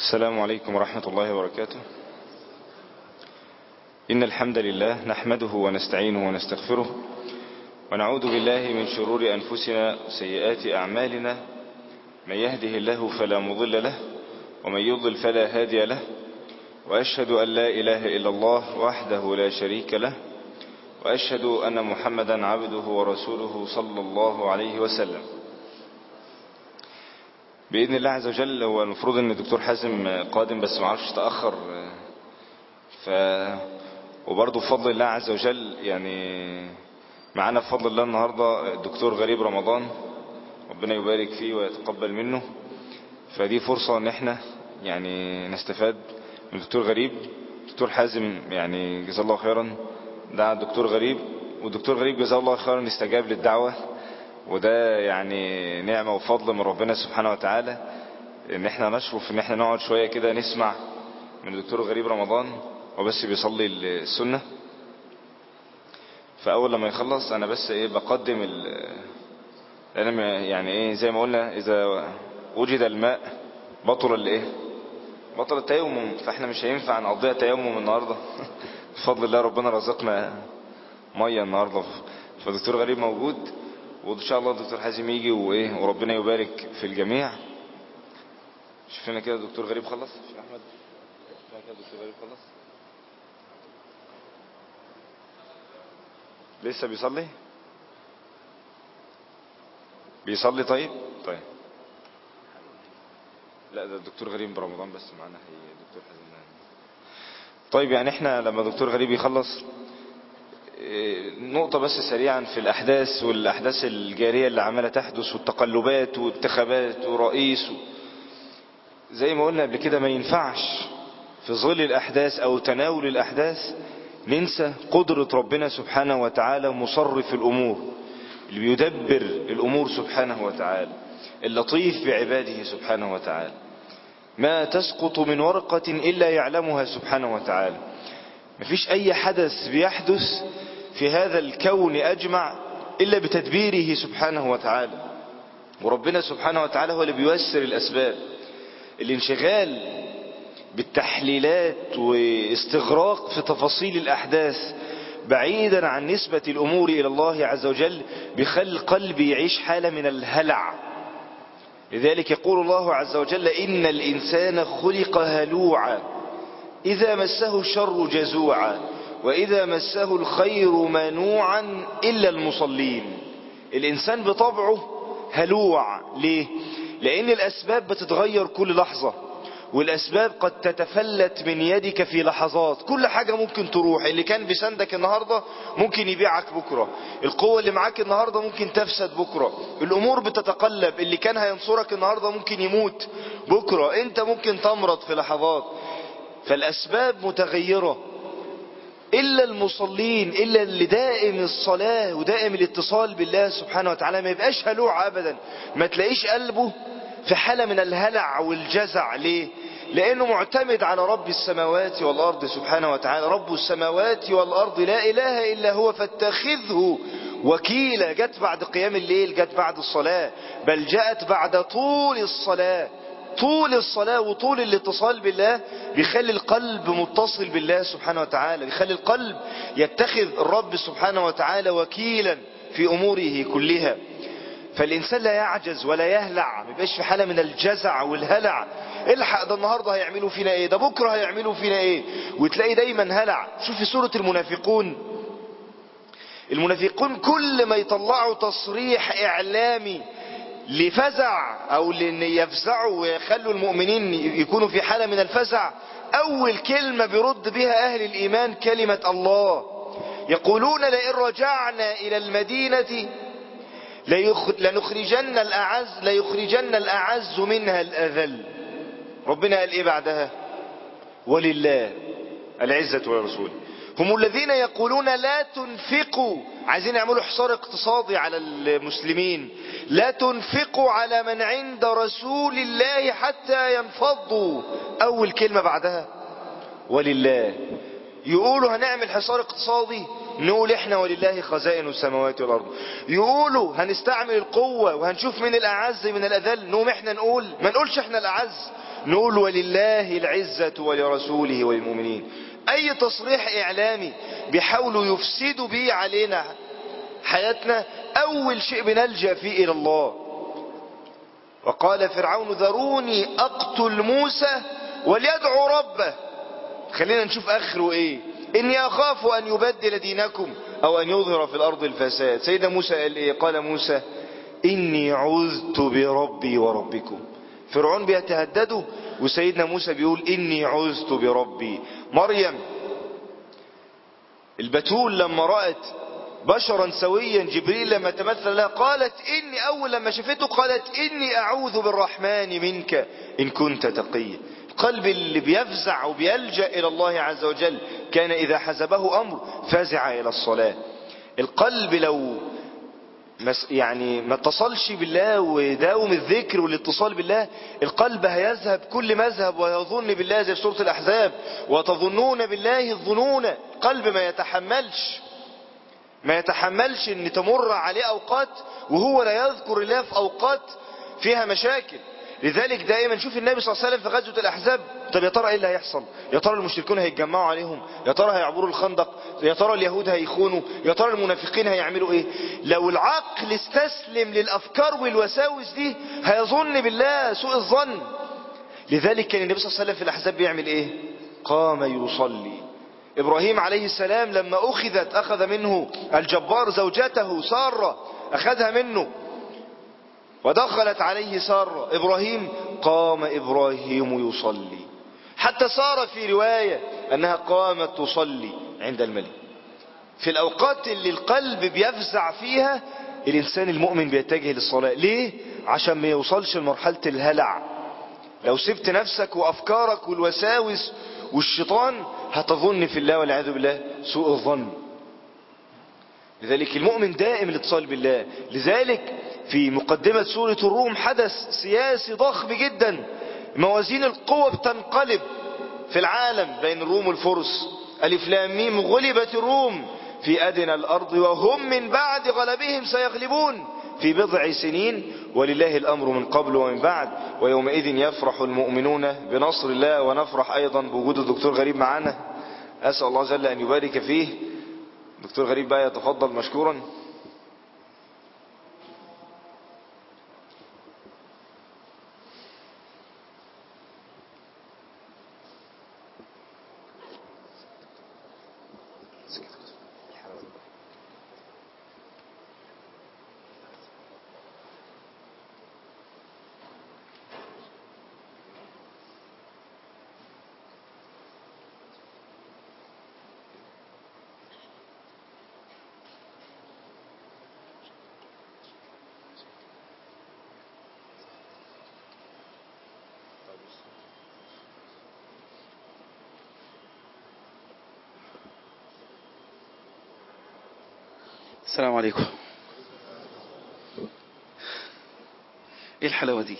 السلام عليكم ورحمة الله وبركاته إن الحمد لله نحمده ونستعينه ونستغفره ونعوذ بالله من شرور أنفسنا وسيئات أعمالنا من يهده الله فلا مضل له ومن يضل فلا هادي له وأشهد أن لا إله إلا الله وحده لا شريك له وأشهد أن محمدا عبده ورسوله صلى الله عليه وسلم بإذن الله عز وجل هو المفروض أن الدكتور حازم قادم بس معرفش تأخر ف وبرضه بفضل الله عز وجل يعني معانا بفضل الله النهاردة الدكتور غريب رمضان ربنا يبارك فيه ويتقبل منه فدي فرصة ان احنا يعني نستفاد من الدكتور غريب الدكتور حازم يعني جزاه الله خيرا دعا الدكتور غريب والدكتور غريب جزاه الله خيرا استجاب للدعوة وده يعني نعمة وفضل من ربنا سبحانه وتعالى ان احنا نشرف ان احنا نقعد شوية كده نسمع من الدكتور غريب رمضان وبس بيصلي السنة فاول لما يخلص انا بس ايه بقدم ال انا يعني ايه زي ما قلنا اذا وجد الماء بطل الايه بطل التيمم فاحنا مش هينفع نقضيها تيمم النهاردة بفضل الله ربنا رزقنا مية النهاردة فالدكتور غريب موجود وان شاء الله الدكتور حازم يجي وايه وربنا يبارك في الجميع شوف لنا كده الدكتور غريب خلص شوف احمد شوف كده الدكتور غريب خلص لسه بيصلي بيصلي طيب طيب لا ده الدكتور غريب برمضان بس معانا هي دكتور حازم طيب يعني احنا لما دكتور غريب يخلص نقطة بس سريعا في الأحداث والأحداث الجارية اللي عمالة تحدث والتقلبات والانتخابات ورئيس و... زي ما قلنا قبل كده ما ينفعش في ظل الأحداث أو تناول الأحداث ننسى قدرة ربنا سبحانه وتعالى مصرف الأمور اللي بيدبر الأمور سبحانه وتعالى اللطيف بعباده سبحانه وتعالى ما تسقط من ورقة إلا يعلمها سبحانه وتعالى مفيش أي حدث بيحدث في هذا الكون أجمع إلا بتدبيره سبحانه وتعالى وربنا سبحانه وتعالى هو اللي بيوسر الأسباب الانشغال بالتحليلات واستغراق في تفاصيل الأحداث بعيدا عن نسبة الأمور إلى الله عز وجل بيخلي القلب يعيش حالة من الهلع لذلك يقول الله عز وجل إن الإنسان خلق هلوعا إذا مسه الشر جزوعا وإذا مسه الخير منوعا إلا المصلين الإنسان بطبعه هلوع ليه؟ لأن الأسباب بتتغير كل لحظة والأسباب قد تتفلت من يدك في لحظات كل حاجة ممكن تروح اللي كان بيساندك النهاردة ممكن يبيعك بكرة القوة اللي معاك النهاردة ممكن تفسد بكرة الأمور بتتقلب اللي كان هينصرك النهاردة ممكن يموت بكرة انت ممكن تمرض في لحظات فالأسباب متغيرة إلا المصلين إلا اللي دائم الصلاة ودائم الاتصال بالله سبحانه وتعالى ما يبقاش هلوع أبدا ما تلاقيش قلبه في حالة من الهلع والجزع ليه لأنه معتمد على رب السماوات والأرض سبحانه وتعالى رب السماوات والأرض لا إله إلا هو فاتخذه وكيلا جت بعد قيام الليل جت بعد الصلاة بل جاءت بعد طول الصلاة طول الصلاة وطول الاتصال بالله بيخلي القلب متصل بالله سبحانه وتعالى بيخلي القلب يتخذ الرب سبحانه وتعالى وكيلا في أموره كلها فالإنسان لا يعجز ولا يهلع ما يبقاش في حالة من الجزع والهلع الحق ده النهاردة هيعملوا فينا ايه ده بكرة هيعملوا فينا ايه وتلاقي دايما هلع شوف في سورة المنافقون المنافقون كل ما يطلعوا تصريح إعلامي لفزع او لان يفزعوا ويخلوا المؤمنين يكونوا في حالة من الفزع اول كلمة بيرد بها اهل الايمان كلمة الله يقولون لئن رجعنا الى المدينة لنخرجن الاعز ليخرجن الاعز منها الاذل ربنا قال ايه بعدها ولله العزة ولرسوله هم الذين يقولون لا تنفقوا عايزين يعملوا حصار اقتصادي على المسلمين لا تنفقوا على من عند رسول الله حتى ينفضوا اول كلمة بعدها ولله يقولوا هنعمل حصار اقتصادي نقول احنا ولله خزائن السماوات والارض يقولوا هنستعمل القوة وهنشوف من الاعز من الاذل نقوم احنا نقول ما نقولش احنا الاعز نقول ولله العزة ولرسوله وللمؤمنين اي تصريح اعلامي بيحاولوا يفسدوا بيه علينا حياتنا اول شيء بنلجأ فيه الى الله وقال فرعون ذروني اقتل موسى وليدعو ربه خلينا نشوف اخره ايه اني اخاف ان يبدل دينكم او ان يظهر في الارض الفساد سيدنا موسى قال ايه قال موسى اني عذت بربي وربكم فرعون بيتهدده وسيدنا موسى بيقول اني عذت بربي مريم البتول لما رأت بشرا سويا جبريل لما تمثل لها قالت إني أول لما شفته قالت إني أعوذ بالرحمن منك إن كنت تقيا القلب اللي بيفزع وبيلجأ إلى الله عز وجل كان إذا حزبه أمر فزع إلى الصلاة القلب لو يعني ما اتصلش بالله وداوم الذكر والاتصال بالله القلب هيذهب كل مذهب ويظن بالله زي سورة الأحزاب وتظنون بالله الظنون قلب ما يتحملش ما يتحملش ان تمر عليه اوقات وهو لا يذكر الله في اوقات فيها مشاكل لذلك دائما شوف النبي صلى الله عليه وسلم في غزوة الاحزاب طب يا ترى ايه اللي هيحصل يا ترى المشركون هيتجمعوا عليهم يا ترى هيعبروا الخندق يا ترى اليهود هيخونوا يا ترى المنافقين هيعملوا ايه لو العقل استسلم للافكار والوساوس دي هيظن بالله سوء الظن لذلك كان النبي صلى الله عليه وسلم في الاحزاب بيعمل ايه قام يصلي إبراهيم عليه السلام لما أخذت أخذ منه الجبار زوجته سارة أخذها منه ودخلت عليه سارة إبراهيم قام إبراهيم يصلي حتى صار في رواية أنها قامت تصلي عند الملك في الأوقات اللي القلب بيفزع فيها الإنسان المؤمن بيتجه للصلاة ليه؟ عشان ما يوصلش لمرحلة الهلع لو سبت نفسك وأفكارك والوساوس والشيطان هتظن في الله والعياذ بالله سوء الظن لذلك المؤمن دائم الاتصال بالله لذلك في مقدمة سورة الروم حدث سياسي ضخم جدا موازين القوة بتنقلب في العالم بين الروم والفرس ألف لام ميم غلبت الروم في أدنى الأرض وهم من بعد غلبهم سيغلبون في بضع سنين ولله الأمر من قبل ومن بعد ويومئذ يفرح المؤمنون بنصر الله ونفرح أيضا بوجود الدكتور غريب معنا أسأل الله جل أن يبارك فيه دكتور غريب بقى يتفضل مشكورا السلام عليكم ايه الحلاوة دي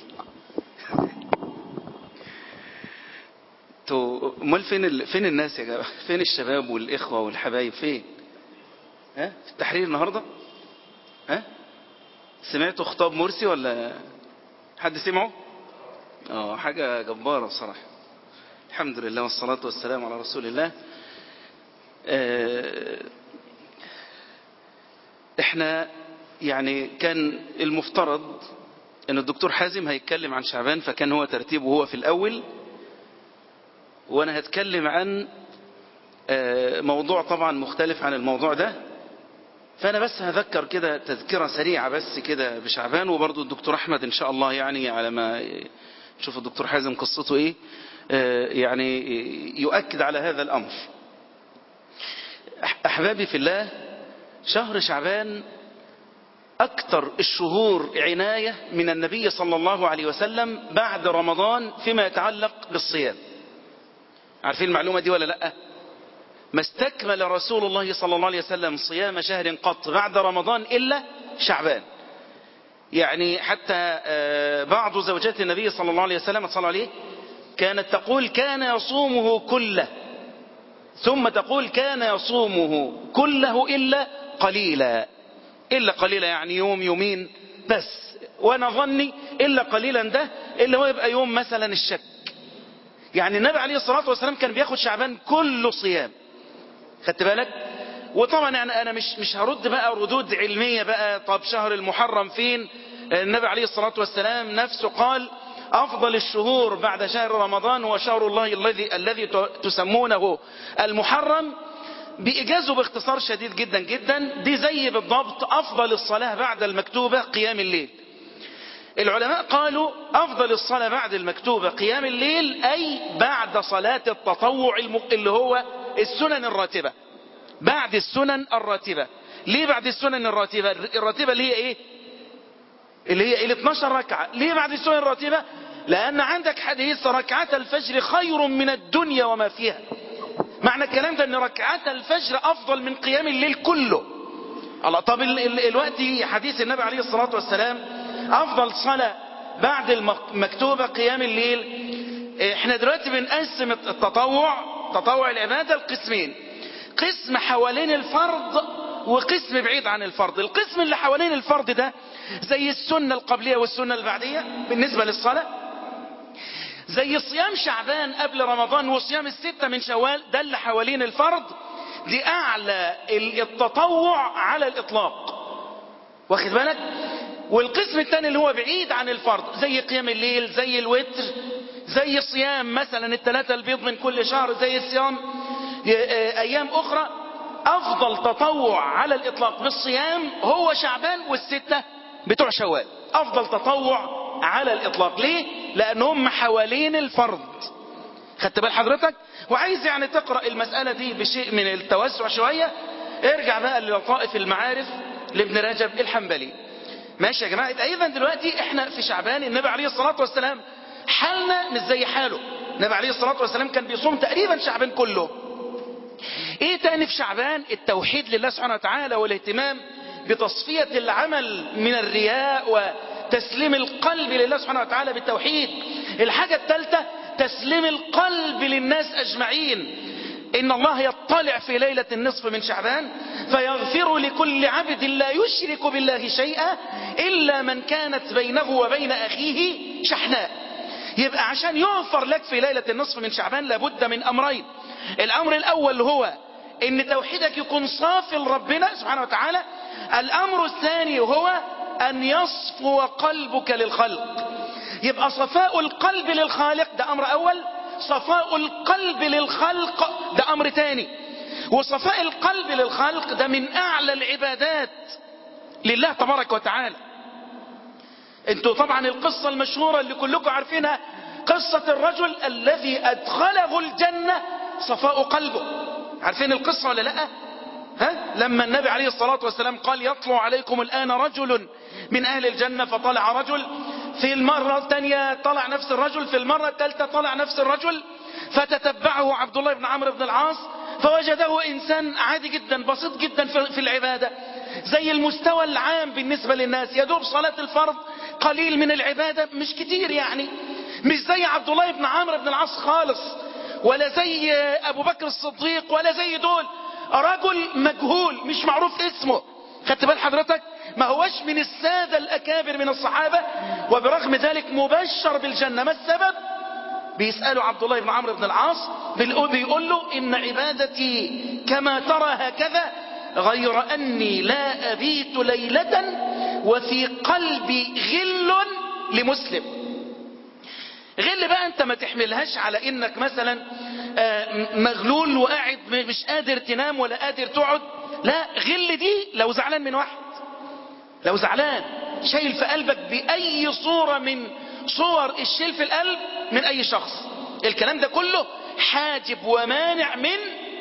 تو امال فين ال... فين الناس يا جماعه فين الشباب والاخوه والحبايب فين ها في التحرير النهارده ها سمعتوا خطاب مرسي ولا حد سمعه اه حاجه جباره بصراحه الحمد لله والصلاه والسلام على رسول الله آه احنا يعني كان المفترض ان الدكتور حازم هيتكلم عن شعبان فكان هو ترتيبه هو في الاول وانا هتكلم عن موضوع طبعا مختلف عن الموضوع ده فانا بس هذكر كده تذكرة سريعة بس كده بشعبان وبرضو الدكتور احمد ان شاء الله يعني على ما نشوف الدكتور حازم قصته ايه يعني يؤكد على هذا الامر احبابي في الله شهر شعبان أكثر الشهور عناية من النبي صلى الله عليه وسلم بعد رمضان فيما يتعلق بالصيام عارفين المعلومة دي ولا لا ما استكمل رسول الله صلى الله عليه وسلم صيام شهر قط بعد رمضان إلا شعبان يعني حتى بعض زوجات النبي صلى الله عليه وسلم صلى عليه كانت تقول كان يصومه كله ثم تقول كان يصومه كله إلا قليلا إلا قليلا يعني يوم يومين بس وانا ظني إلا قليلا ده إلا هو يبقى يوم مثلا الشك يعني النبي عليه الصلاة والسلام كان بياخد شعبان كله صيام خدت بالك وطبعا يعني انا مش مش هرد بقى ردود علمية بقى طب شهر المحرم فين النبي عليه الصلاة والسلام نفسه قال افضل الشهور بعد شهر رمضان هو شهر الله الذي الذي تسمونه المحرم بإجازه باختصار شديد جدا جدا دي زي بالضبط أفضل الصلاة بعد المكتوبة قيام الليل العلماء قالوا أفضل الصلاة بعد المكتوبة قيام الليل أي بعد صلاة التطوع اللي هو السنن الراتبة بعد السنن الراتبة ليه بعد السنن الراتبة الراتبة اللي هي ايه اللي هي ال 12 ركعة ليه بعد السنن الراتبة لأن عندك حديث ركعة الفجر خير من الدنيا وما فيها معنى الكلام ده ان ركعات الفجر افضل من قيام الليل كله الله طب ال ال الوقت حديث النبي عليه الصلاة والسلام افضل صلاة بعد المكتوبة قيام الليل احنا دلوقتي بنقسم التطوع تطوع العبادة القسمين قسم حوالين الفرض وقسم بعيد عن الفرض القسم اللي حوالين الفرض ده زي السنة القبلية والسنة البعدية بالنسبة للصلاة زي صيام شعبان قبل رمضان وصيام الستة من شوال ده اللي حوالين الفرض دي أعلى التطوع على الإطلاق واخد بالك والقسم الثاني اللي هو بعيد عن الفرض زي قيام الليل زي الوتر زي صيام مثلا الثلاثة البيض من كل شهر زي الصيام أيام أخرى أفضل تطوع على الإطلاق بالصيام هو شعبان والستة بتوع شوال أفضل تطوع على الإطلاق ليه؟ لأنهم حوالين الفرض خدت بال حضرتك وعايز يعني تقرأ المسألة دي بشيء من التوسع شوية ارجع بقى للطائف المعارف لابن رجب الحنبلي ماشي يا جماعة ايضا دلوقتي احنا في شعبان النبي عليه الصلاة والسلام حالنا مش زي حاله النبي عليه الصلاة والسلام كان بيصوم تقريبا شعبان كله ايه تاني في شعبان التوحيد لله سبحانه وتعالى والاهتمام بتصفية العمل من الرياء وتسليم القلب لله سبحانه وتعالى بالتوحيد الحاجة الثالثة تسليم القلب للناس أجمعين إن الله يطلع في ليلة النصف من شعبان فيغفر لكل عبد لا يشرك بالله شيئا إلا من كانت بينه وبين أخيه شحناء يبقى عشان يغفر لك في ليلة النصف من شعبان لابد من أمرين الأمر الأول هو إن توحيدك يكون صافي لربنا سبحانه وتعالى الأمر الثاني هو أن يصفو قلبك للخلق يبقى صفاء القلب للخالق ده أمر أول صفاء القلب للخلق ده أمر تاني وصفاء القلب للخلق ده من أعلى العبادات لله تبارك وتعالى انتوا طبعا القصة المشهورة اللي كلكم عارفينها قصة الرجل الذي أدخله الجنة صفاء قلبه عارفين القصة ولا لا ها؟ لما النبي عليه الصلاة والسلام قال يطلع عليكم الآن رجل من أهل الجنة فطلع رجل في المرة الثانية طلع نفس الرجل في المرة الثالثة طلع نفس الرجل فتتبعه عبد الله بن عمرو بن العاص فوجده إنسان عادي جدا بسيط جدا في العبادة زي المستوى العام بالنسبة للناس يدوب صلاة الفرض قليل من العبادة مش كتير يعني مش زي عبد الله بن عمرو بن العاص خالص ولا زي أبو بكر الصديق ولا زي دول رجل مجهول مش معروف اسمه خدت بال حضرتك ما هوش من السادة الأكابر من الصحابة وبرغم ذلك مبشر بالجنة ما السبب بيسأله عبد الله بن عمرو بن العاص بيقول له إن عبادتي كما ترى هكذا غير أني لا أبيت ليلة وفي قلبي غل لمسلم غل بقى انت ما تحملهاش على انك مثلا مغلول وقاعد مش قادر تنام ولا قادر تقعد لا غل دي لو زعلان من واحد لو زعلان شايل في قلبك بأي صورة من صور الشيل في القلب من أي شخص الكلام ده كله حاجب ومانع من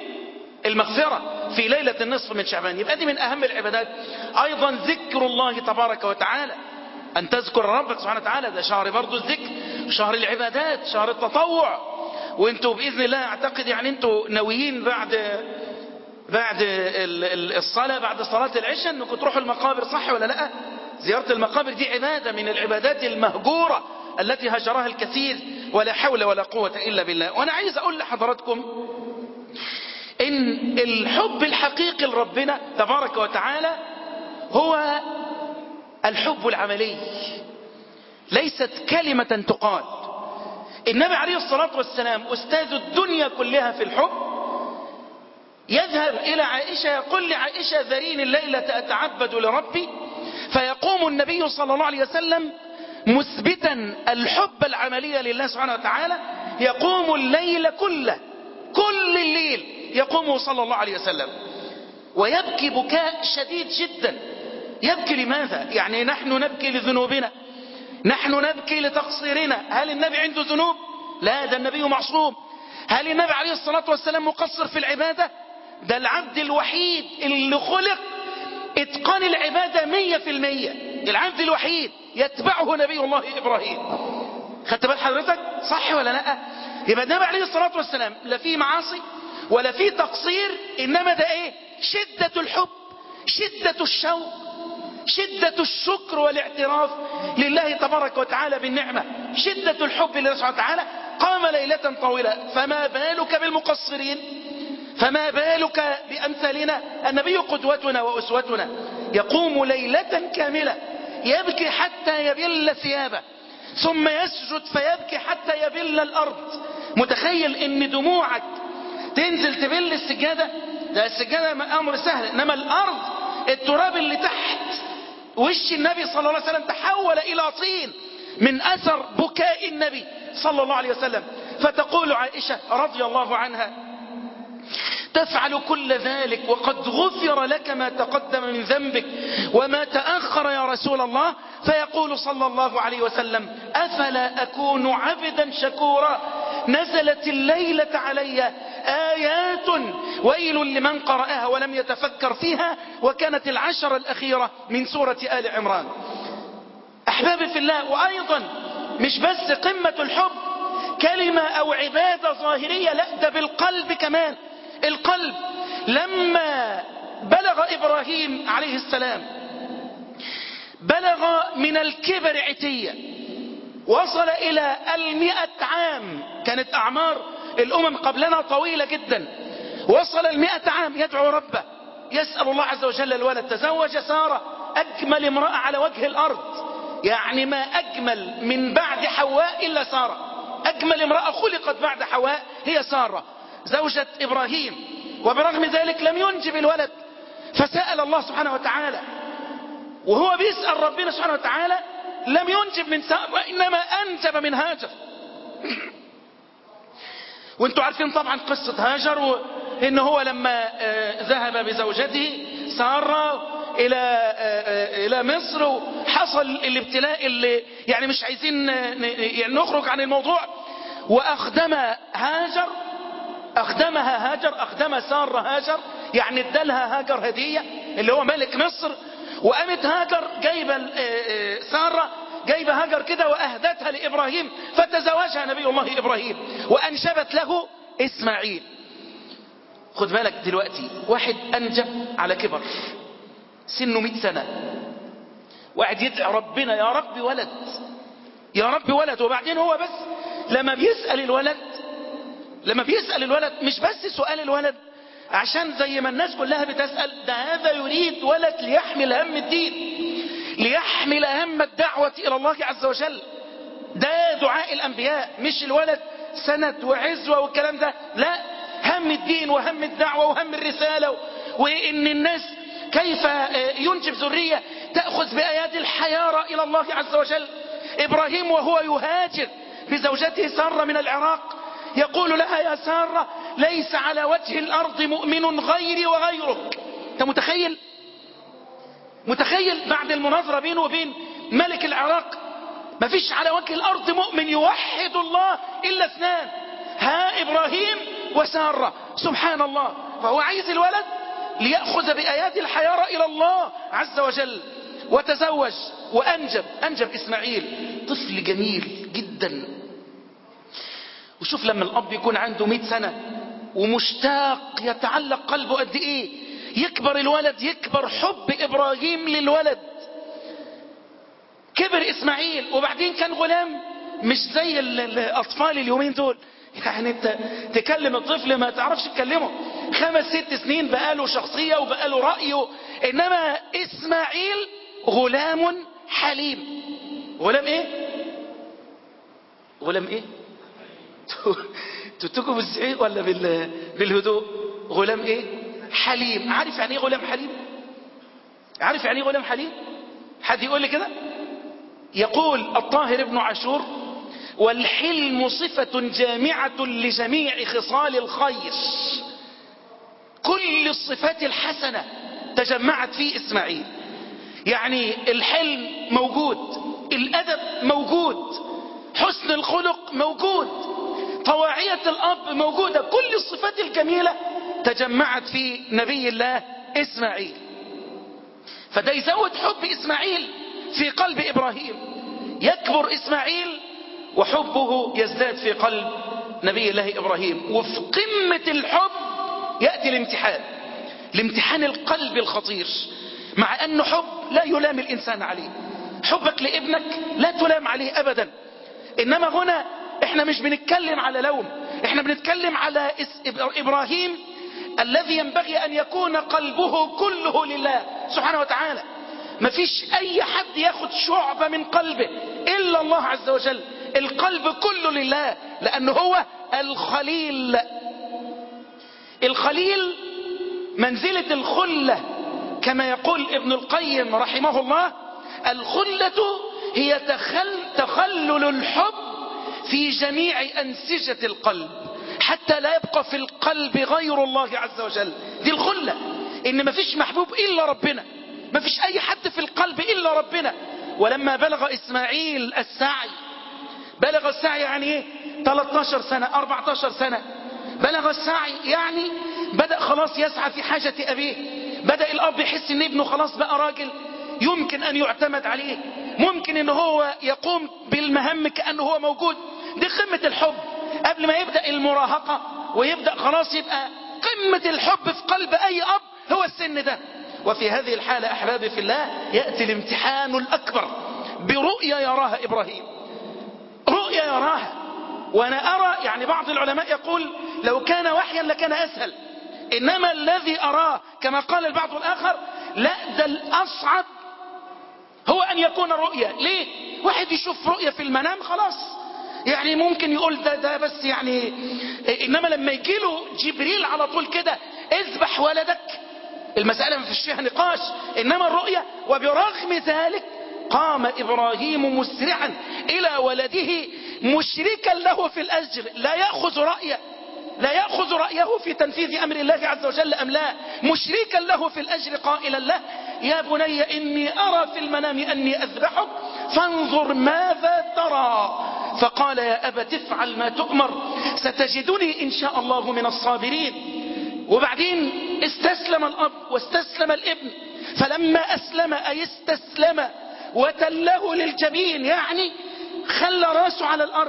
المغفرة في ليلة النصف من شعبان يبقى دي من أهم العبادات أيضا ذكر الله تبارك وتعالى أن تذكر ربك سبحانه وتعالى ده شهر برضو الذكر شهر العبادات شهر التطوع وانتوا بإذن الله اعتقد يعني انتوا ناويين بعد بعد الصلاة بعد صلاة العشاء انكم تروحوا المقابر صح ولا لا زيارة المقابر دي عبادة من العبادات المهجورة التي هجرها الكثير ولا حول ولا قوة إلا بالله وأنا عايز أقول لحضراتكم ان الحب الحقيقي لربنا تبارك وتعالى هو الحب العملي ليست كلمة تقال النبي عليه الصلاة والسلام أستاذ الدنيا كلها في الحب يذهب إلى عائشة يقول لعائشة ذرين الليلة أتعبد لربي فيقوم النبي صلى الله عليه وسلم مثبتا الحب العملي لله سبحانه وتعالى يقوم الليل كله كل الليل يقوم صلى الله عليه وسلم ويبكي بكاء شديد جدا يبكي لماذا يعني نحن نبكي لذنوبنا نحن نبكي لتقصيرنا هل النبي عنده ذنوب لا ده النبي معصوم هل النبي عليه الصلاة والسلام مقصر في العبادة ده العبد الوحيد اللي خلق اتقان العبادة مية في المية العبد الوحيد يتبعه نبي الله إبراهيم خدت بال حضرتك صح ولا لا يبقى النبي عليه الصلاة والسلام لا فيه معاصي ولا فيه تقصير إنما ده إيه شدة الحب شدة الشوق شدة الشكر والاعتراف لله تبارك وتعالى بالنعمة شدة الحب لله سبحانه وتعالى قام ليلة طويلة فما بالك بالمقصرين فما بالك بأمثالنا النبي قدوتنا وأسوتنا يقوم ليلة كاملة يبكي حتى يبل ثيابه ثم يسجد فيبكي حتى يبل الأرض متخيل ان دموعك تنزل تبل السجادة ده السجادة أمر سهل إنما الأرض التراب اللي تحت وش النبي صلى الله عليه وسلم تحول إلى طين من أثر بكاء النبي صلى الله عليه وسلم فتقول عائشة رضي الله عنها تفعل كل ذلك وقد غفر لك ما تقدم من ذنبك وما تأخر يا رسول الله فيقول صلى الله عليه وسلم أفلا أكون عبدا شكورا نزلت الليلة علي آيات ويل لمن قرأها ولم يتفكر فيها وكانت العشر الأخيرة من سورة آل عمران أحبابي في الله وأيضا مش بس قمة الحب كلمة أو عبادة ظاهرية لا ده بالقلب كمان القلب لما بلغ إبراهيم عليه السلام بلغ من الكبر عتية وصل إلى المئة عام كانت أعمار الأمم قبلنا طويلة جدا وصل المئة عام يدعو ربه يسأل الله عز وجل الولد تزوج سارة أجمل امرأة على وجه الأرض يعني ما أجمل من بعد حواء إلا سارة أجمل امرأة خلقت بعد حواء هي سارة زوجة إبراهيم وبرغم ذلك لم ينجب الولد فسأل الله سبحانه وتعالى وهو بيسأل ربنا سبحانه وتعالى لم ينجب من سارة وإنما أنجب من هاجر وانتوا عارفين طبعا قصة هاجر وإن هو لما ذهب بزوجته سارة إلى إلى مصر وحصل الابتلاء اللي يعني مش عايزين يعني نخرج عن الموضوع وأخدم هاجر أخدمها هاجر أخدم سارة هاجر يعني ادالها هاجر هدية اللي هو ملك مصر وقامت هاجر جايبة سارة جايبة هاجر كده وأهدتها لإبراهيم فتزوجها نبي الله إبراهيم وأنجبت له إسماعيل خد بالك دلوقتي واحد أنجب على كبر سنه 100 سنة واحد يدعي ربنا يا رب ولد يا رب ولد وبعدين هو بس لما بيسأل الولد لما بيسأل الولد مش بس سؤال الولد عشان زي ما الناس كلها بتسأل ده هذا يريد ولد ليحمل هم الدين ليحمل هم الدعوة إلى الله عز وجل ده دعاء الأنبياء مش الولد سند وعزوة والكلام ده لا هم الدين وهم الدعوة وهم الرسالة وإن الناس كيف ينجب ذرية تأخذ بآيات الحيارة إلى الله عز وجل إبراهيم وهو يهاجر بزوجته سارة من العراق يقول لها يا سارة ليس على وجه الأرض مؤمن غيري وغيرك أنت متخيل متخيل بعد المناظرة بينه وبين ملك العراق ما فيش على وجه الأرض مؤمن يوحد الله إلا اثنان ها إبراهيم وسارة سبحان الله فهو عايز الولد ليأخذ بآيات الحيارة إلى الله عز وجل وتزوج وأنجب أنجب إسماعيل طفل جميل جدا وشوف لما الأب يكون عنده مئة سنة ومشتاق يتعلق قلبه قد إيه يكبر الولد يكبر حب إبراهيم للولد كبر إسماعيل وبعدين كان غلام مش زي الأطفال اليومين دول يعني انت تكلم الطفل ما تعرفش تكلمه خمس ست سنين بقاله شخصية وبقاله رأيه انما اسماعيل غلام حليم غلام ايه غلام ايه تتكوا بالزعيق ولا بال... بالهدوء غلام ايه حليم عارف يعني ايه غلام حليم عارف يعني ايه غلام حليم حد يقول لي كده يقول الطاهر ابن عاشور والحلم صفة جامعة لجميع خصال الخير كل الصفات الحسنة تجمعت في إسماعيل يعني الحلم موجود الأدب موجود حسن الخلق موجود طواعية الأب موجودة كل الصفات الجميلة تجمعت في نبي الله إسماعيل فده يزود حب إسماعيل في قلب إبراهيم يكبر إسماعيل وحبه يزداد في قلب نبي الله إبراهيم وفي قمة الحب يأتي الامتحان الامتحان القلب الخطير مع أنه حب لا يلام الإنسان عليه حبك لابنك لا تلام عليه أبدا إنما هنا احنا مش بنتكلم على لوم احنا بنتكلم على إبراهيم الذي ينبغي أن يكون قلبه كله لله سبحانه وتعالى مفيش أي حد ياخد شعبة من قلبه إلا الله عز وجل القلب كله لله لأنه هو الخليل الخليل منزلة الخلة كما يقول ابن القيم رحمه الله الخلة هي تخل تخلل الحب في جميع أنسجة القلب حتى لا يبقى في القلب غير الله عز وجل دي الخلة إن مفيش محبوب إلا ربنا مفيش أي حد في القلب إلا ربنا ولما بلغ إسماعيل السعي بلغ السعي يعني ايه 13 سنة 14 سنة بلغ السعي يعني بدأ خلاص يسعى في حاجة أبيه بدأ الأب يحس ان ابنه خلاص بقى راجل يمكن أن يعتمد عليه ممكن ان هو يقوم بالمهام كأنه هو موجود دي قمة الحب قبل ما يبدأ المراهقة ويبدأ خلاص يبقى قمة الحب في قلب أي أب هو السن ده وفي هذه الحالة أحبابي في الله يأتي الامتحان الأكبر برؤية يراها إبراهيم رؤية يراها وأنا أرى يعني بعض العلماء يقول لو كان وحيا لكان أسهل إنما الذي أراه كما قال البعض الآخر لا ده الأصعب هو أن يكون رؤية ليه واحد يشوف رؤية في المنام خلاص يعني ممكن يقول ده ده بس يعني إنما لما يجيله جبريل على طول كده اذبح ولدك المسألة ما فيش فيها نقاش إنما الرؤية وبرغم ذلك قام إبراهيم مسرعا إلى ولده مشركا له في الأجر لا يأخذ رأيه لا يأخذ رأيه في تنفيذ أمر الله عز وجل أم لا مشركا له في الأجر قائلا له يا بني إني أرى في المنام أني أذبحك فانظر ماذا ترى فقال يا أبت افعل ما تؤمر ستجدني إن شاء الله من الصابرين وبعدين استسلم الأب واستسلم الابن فلما أسلم أي استسلم وتله للجبين يعني خلى راسه على الأرض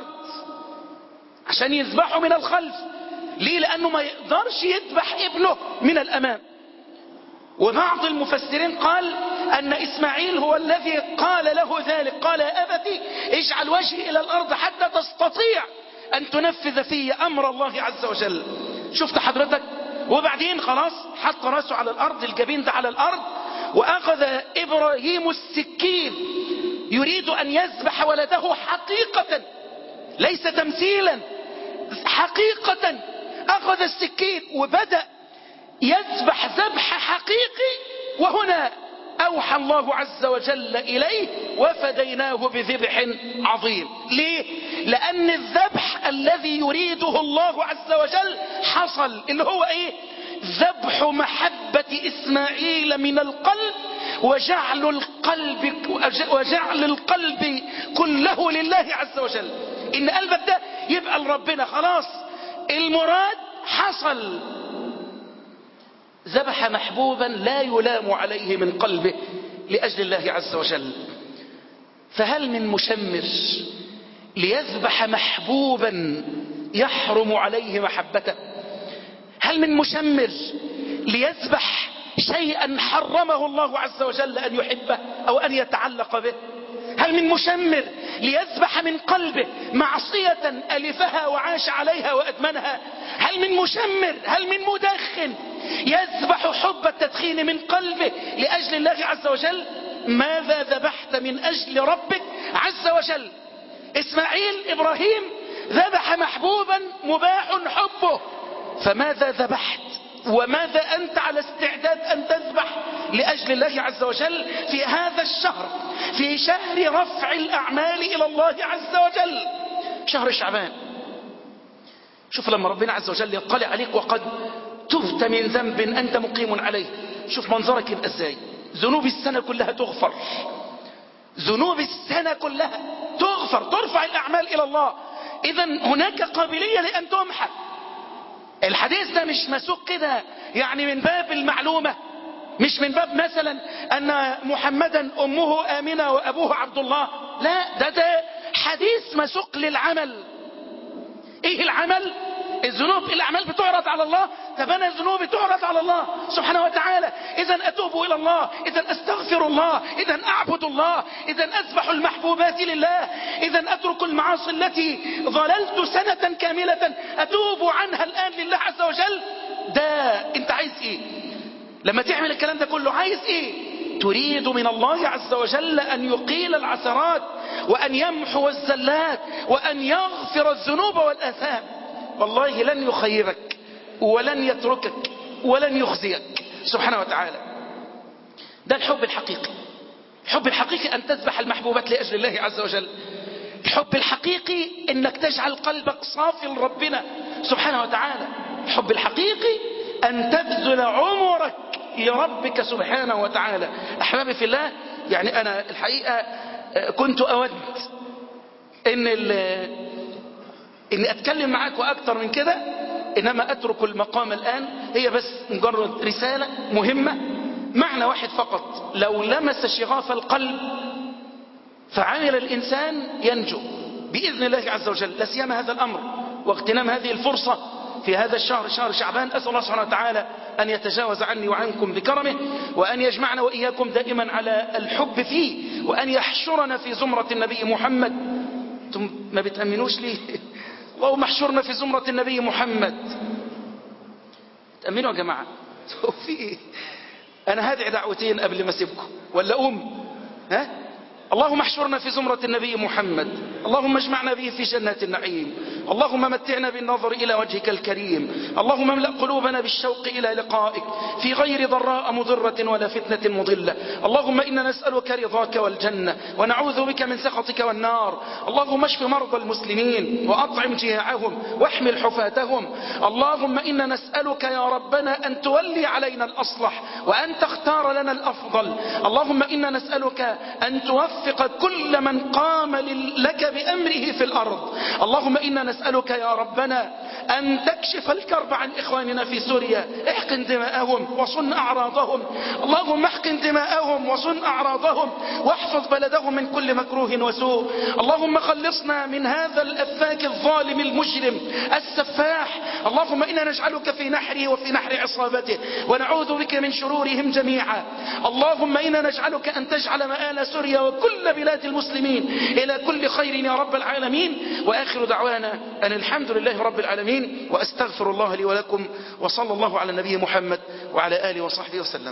عشان يذبحه من الخلف ليه لأنه ما يقدرش يذبح ابنه من الأمام وبعض المفسرين قال أن إسماعيل هو الذي قال له ذلك قال يا أبتي اجعل وجهي إلى الأرض حتى تستطيع أن تنفذ في أمر الله عز وجل شفت حضرتك وبعدين خلاص حط راسه على الأرض الجبين ده على الأرض وأخذ إبراهيم السكين يريد أن يذبح ولده حقيقة ليس تمثيلا حقيقة أخذ السكين وبدأ يذبح ذبح حقيقي وهنا أوحى الله عز وجل إليه وفديناه بذبح عظيم ليه؟ لأن الذبح الذي يريده الله عز وجل حصل اللي هو إيه؟ ذبح محبة إسماعيل من القلب وجعل القلب وجعل القلب كله لله عز وجل إن قلبك ده يبقى لربنا خلاص المراد حصل ذبح محبوبا لا يلام عليه من قلبه لأجل الله عز وجل فهل من مشمر ليذبح محبوبا يحرم عليه محبته هل من مشمر ليذبح شيئا حرمه الله عز وجل أن يحبه أو أن يتعلق به هل من مشمر ليذبح من قلبه معصية ألفها وعاش عليها وأدمنها هل من مشمر هل من مدخن يذبح حب التدخين من قلبه لأجل الله عز وجل ماذا ذبحت من أجل ربك عز وجل إسماعيل إبراهيم ذبح محبوبا مباح حبه فماذا ذبحت وماذا أنت على استعداد أن تذبح لأجل الله عز وجل في هذا الشهر في شهر رفع الأعمال إلى الله عز وجل شهر شعبان شوف لما ربنا عز وجل يطلع عليك وقد تبت من ذنب أنت مقيم عليه شوف منظرك يبقى ازاي ذنوب السنة كلها تغفر ذنوب السنة كلها تغفر ترفع الأعمال إلى الله إذا هناك قابلية لأن تمحى الحديث ده مش مسوق كده يعني من باب المعلومة مش من باب مثلا أن محمدا أمه آمنة وأبوه عبد الله لا ده ده حديث مسوق للعمل إيه العمل الذنوب الأعمال بتعرض على الله طب أنا ذنوبي تعرض على الله سبحانه وتعالى إذا أتوب إلى الله إذا أستغفر الله إذا أعبد الله إذا أذبح المحبوبات لله إذا أترك المعاصي التي ظللت سنة كاملة أتوب عنها الآن لله عز وجل ده أنت عايز إيه لما تعمل الكلام ده كله عايز إيه تريد من الله عز وجل أن يقيل العثرات وأن يمحو الزلات وأن يغفر الذنوب والآثام والله لن يخيبك ولن يتركك ولن يخزيك سبحانه وتعالى ده الحب الحقيقي الحب الحقيقي أن تذبح المحبوبات لأجل الله عز وجل الحب الحقيقي أنك تجعل قلبك صافي لربنا سبحانه وتعالى الحب الحقيقي أن تبذل عمرك لربك سبحانه وتعالى أحبابي في الله يعني أنا الحقيقة كنت أود إن إني أتكلم معاك وأكتر من كده إنما أترك المقام الآن هي بس مجرد رسالة مهمة معنى واحد فقط لو لمس شغاف القلب فعمل الإنسان ينجو بإذن الله عز وجل لا سيما هذا الأمر واغتنام هذه الفرصة في هذا الشهر شهر شعبان أسأل الله سبحانه وتعالى أن يتجاوز عني وعنكم بكرمه وأن يجمعنا وإياكم دائما على الحب فيه وأن يحشرنا في زمرة النبي محمد أنتم ما بتأمنوش ليه اللهم احشرنا في زمرة النبي محمد تأمنوا يا جماعة في ايه انا هدعي دعوتين قبل ما اسيبكم ولا اقوم ها اللهم احشرنا في زمرة النبي محمد اللهم اجمعنا به في جنات النعيم اللهم متعنا بالنظر إلى وجهك الكريم اللهم املأ قلوبنا بالشوق إلى لقائك في غير ضراء مضرة ولا فتنة مضلة اللهم إنا نسألك رضاك والجنة ونعوذ بك من سخطك والنار اللهم اشف مرضى المسلمين وأطعم جياعهم واحمل حفاتهم اللهم إنا نسألك يا ربنا أن تولي علينا الأصلح وأن تختار لنا الأفضل اللهم إنا نسألك أن توفق كل من قام لك بأمره في الأرض اللهم إنا نسألك يا ربنا أن تكشف الكرب عن إخواننا في سوريا احقن دماءهم وصن أعراضهم اللهم احقن دماءهم وصن أعراضهم واحفظ بلدهم من كل مكروه وسوء اللهم خلصنا من هذا الأفاك الظالم المجرم السفاح اللهم إنا نجعلك في نحره وفي نحر عصابته ونعوذ بك من شرورهم جميعا اللهم إنا نجعلك أن تجعل مآل سوريا وكل بلاد المسلمين إلى كل خير يا رب العالمين وآخر دعوانا أن الحمد لله رب العالمين وأستغفر الله لي ولكم وصلى الله على النبي محمد وعلى آله وصحبه وسلم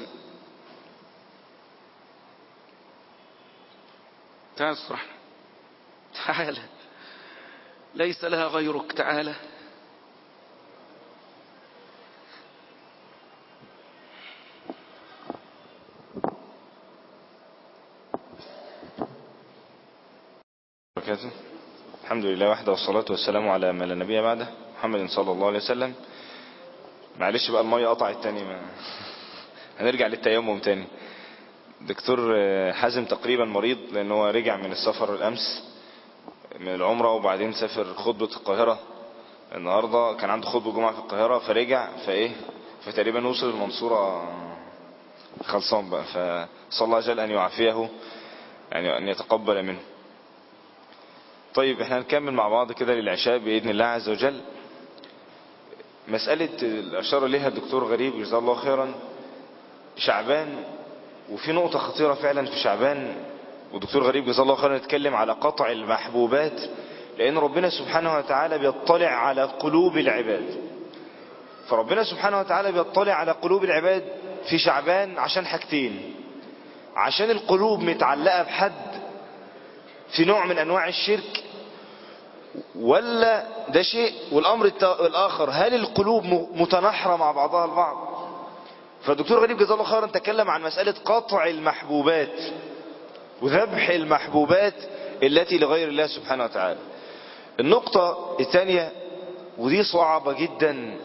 تعال صرح تعال ليس لها غيرك تعالى وبركاته الحمد لله وحده والصلاة والسلام على ما لا نبي بعده محمد صلى الله عليه وسلم معلش بقى المية قطعت تاني ما هنرجع للتيمم تاني دكتور حازم تقريبا مريض لان هو رجع من السفر الامس من العمرة وبعدين سافر خطبة القاهرة النهاردة كان عنده خطبة جمعة في القاهرة فرجع فايه فتقريبا وصل المنصورة خلصان بقى فصلى الله جل ان يعافيه يعني ان يتقبل منه طيب احنا هنكمل مع بعض كده للعشاء بإذن الله عز وجل مسألة الأشار ليها الدكتور غريب جزاه الله خيرا شعبان وفي نقطة خطيرة فعلا في شعبان ودكتور غريب جزاه الله خيرا نتكلم على قطع المحبوبات لأن ربنا سبحانه وتعالى بيطلع على قلوب العباد فربنا سبحانه وتعالى بيطلع على قلوب العباد في شعبان عشان حاجتين عشان القلوب متعلقة بحد في نوع من أنواع الشرك ولا ده شيء والأمر الآخر هل القلوب متنحرة مع بعضها البعض فالدكتور غريب جزاه الله خيرا تكلم عن مسألة قطع المحبوبات وذبح المحبوبات التي لغير الله سبحانه وتعالى النقطة الثانية ودي صعبة جدا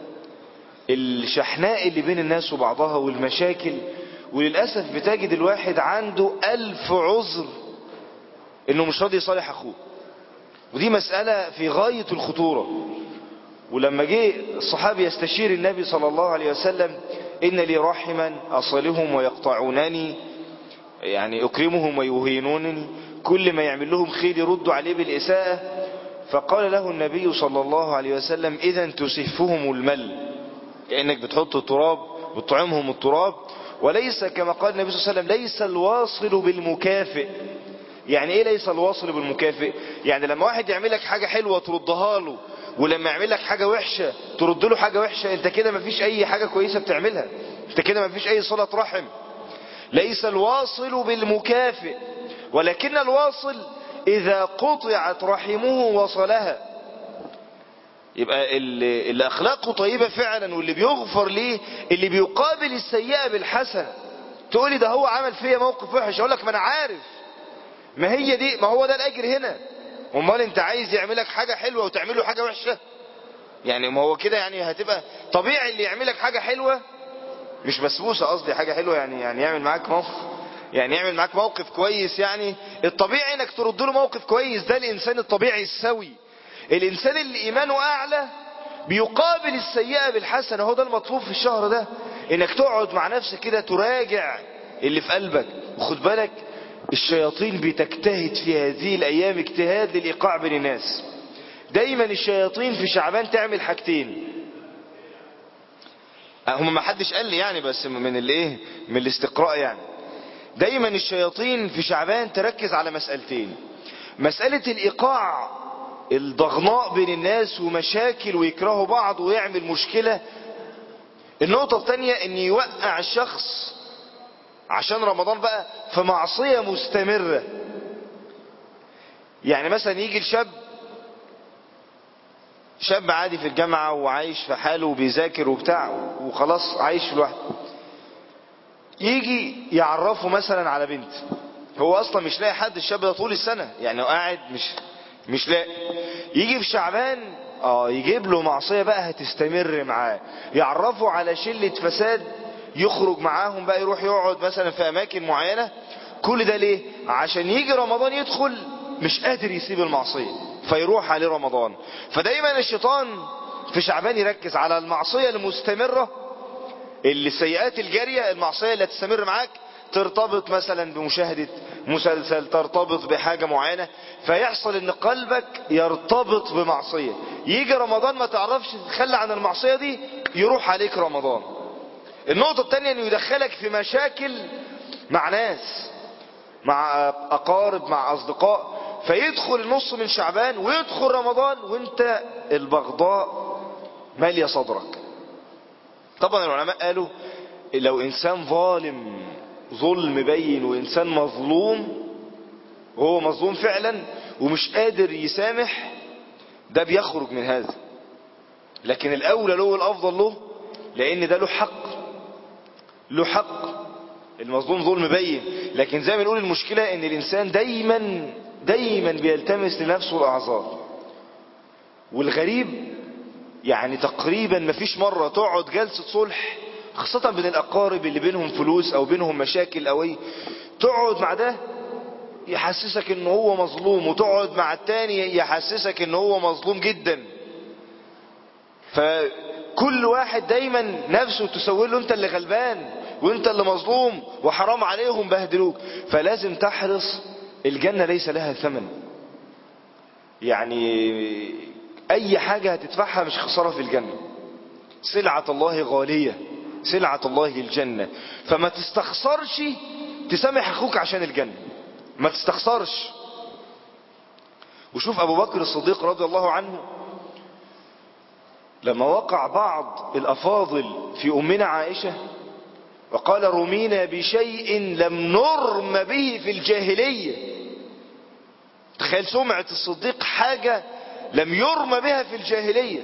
الشحناء اللي بين الناس وبعضها والمشاكل وللأسف بتجد الواحد عنده ألف عذر انه مش راضي يصالح اخوه ودي مسألة في غاية الخطورة ولما جه الصحابي يستشير النبي صلى الله عليه وسلم إن لي رحما أصلهم ويقطعونني يعني أكرمهم ويهينونني كل ما يعمل لهم خير يردوا عليه بالإساءة فقال له النبي صلى الله عليه وسلم إذا تسفهم المل كأنك بتحط التراب بتطعمهم التراب وليس كما قال النبي صلى الله عليه وسلم ليس الواصل بالمكافئ يعني ايه ليس الواصل بالمكافئ يعني لما واحد يعمل لك حاجة حلوة تردها له ولما يعمل لك حاجة وحشة ترد له حاجة وحشة انت كده مفيش اي حاجة كويسة بتعملها انت كده مفيش اي صلة رحم ليس الواصل بالمكافئ ولكن الواصل اذا قطعت رحمه وصلها يبقى اللي, اللي اخلاقه طيبة فعلا واللي بيغفر ليه اللي بيقابل السيئة بالحسنة تقولي ده هو عمل فيا موقف وحش اقول لك ما انا عارف ما هي دي ما هو ده الاجر هنا امال انت عايز يعملك حاجة حلوة وتعمل له حاجة وحشة يعني ما هو كده يعني هتبقى طبيعي اللي يعملك حاجة حلوة مش بسبوسة قصدي حاجة حلوة يعني يعني يعمل معاك موقف يعني يعمل معاك موقف كويس يعني الطبيعي انك ترد له موقف كويس ده الانسان الطبيعي السوي الانسان اللي ايمانه اعلى بيقابل السيئة بالحسنة هو ده المطلوب في الشهر ده انك تقعد مع نفسك كده تراجع اللي في قلبك وخد بالك الشياطين بتجتهد في هذه الايام اجتهاد للايقاع بين الناس دايما الشياطين في شعبان تعمل حاجتين هم ما حدش قال لي يعني بس من الايه من الاستقراء يعني دايما الشياطين في شعبان تركز على مسألتين مسألة الايقاع الضغناء بين الناس ومشاكل ويكرهوا بعض ويعمل مشكلة النقطة الثانية ان يوقع الشخص عشان رمضان بقى في معصية مستمرة يعني مثلا يجي الشاب شاب عادي في الجامعة وعايش في حاله وبيذاكر وبتاع وخلاص عايش لوحده يجي يعرفه مثلا على بنت هو اصلا مش لاقي حد الشاب ده طول السنة يعني هو قاعد مش مش لاقي يجي في شعبان اه يجيب له معصية بقى هتستمر معاه يعرفه على شلة فساد يخرج معاهم بقى يروح يقعد مثلا في اماكن معينة كل ده ليه عشان يجي رمضان يدخل مش قادر يسيب المعصية فيروح عليه رمضان فدايما الشيطان في شعبان يركز على المعصية المستمرة اللي السيئات الجارية المعصية اللي تستمر معاك ترتبط مثلا بمشاهدة مسلسل ترتبط بحاجة معينة فيحصل ان قلبك يرتبط بمعصية يجي رمضان ما تعرفش تتخلى عن المعصية دي يروح عليك رمضان النقطة التانية انه يدخلك في مشاكل مع ناس مع اقارب مع اصدقاء فيدخل النص من شعبان ويدخل رمضان وانت البغضاء مالية صدرك طبعا العلماء قالوا لو انسان ظالم ظلم بين وانسان مظلوم وهو مظلوم فعلا ومش قادر يسامح ده بيخرج من هذا لكن الاولى له والافضل له لان ده له حق له حق المظلوم ظلم بين لكن زي ما نقول المشكلة ان الانسان دايما دايما بيلتمس لنفسه الاعذار والغريب يعني تقريبا مفيش مرة تقعد جلسة صلح خاصة بين الاقارب اللي بينهم فلوس او بينهم مشاكل او ايه تقعد مع ده يحسسك ان هو مظلوم وتقعد مع التاني يحسسك ان هو مظلوم جدا فكل واحد دايما نفسه تسوي له انت اللي غلبان وانت اللي مظلوم وحرام عليهم بهدلوك فلازم تحرص الجنة ليس لها ثمن يعني اي حاجة هتدفعها مش خسارة في الجنة سلعة الله غالية سلعة الله الجنة فما تستخسرش تسامح اخوك عشان الجنة ما تستخسرش وشوف ابو بكر الصديق رضي الله عنه لما وقع بعض الافاضل في امنا عائشة وقال رمينا بشيء لم نرم به في الجاهلية تخيل سمعة الصديق حاجة لم يرم بها في الجاهلية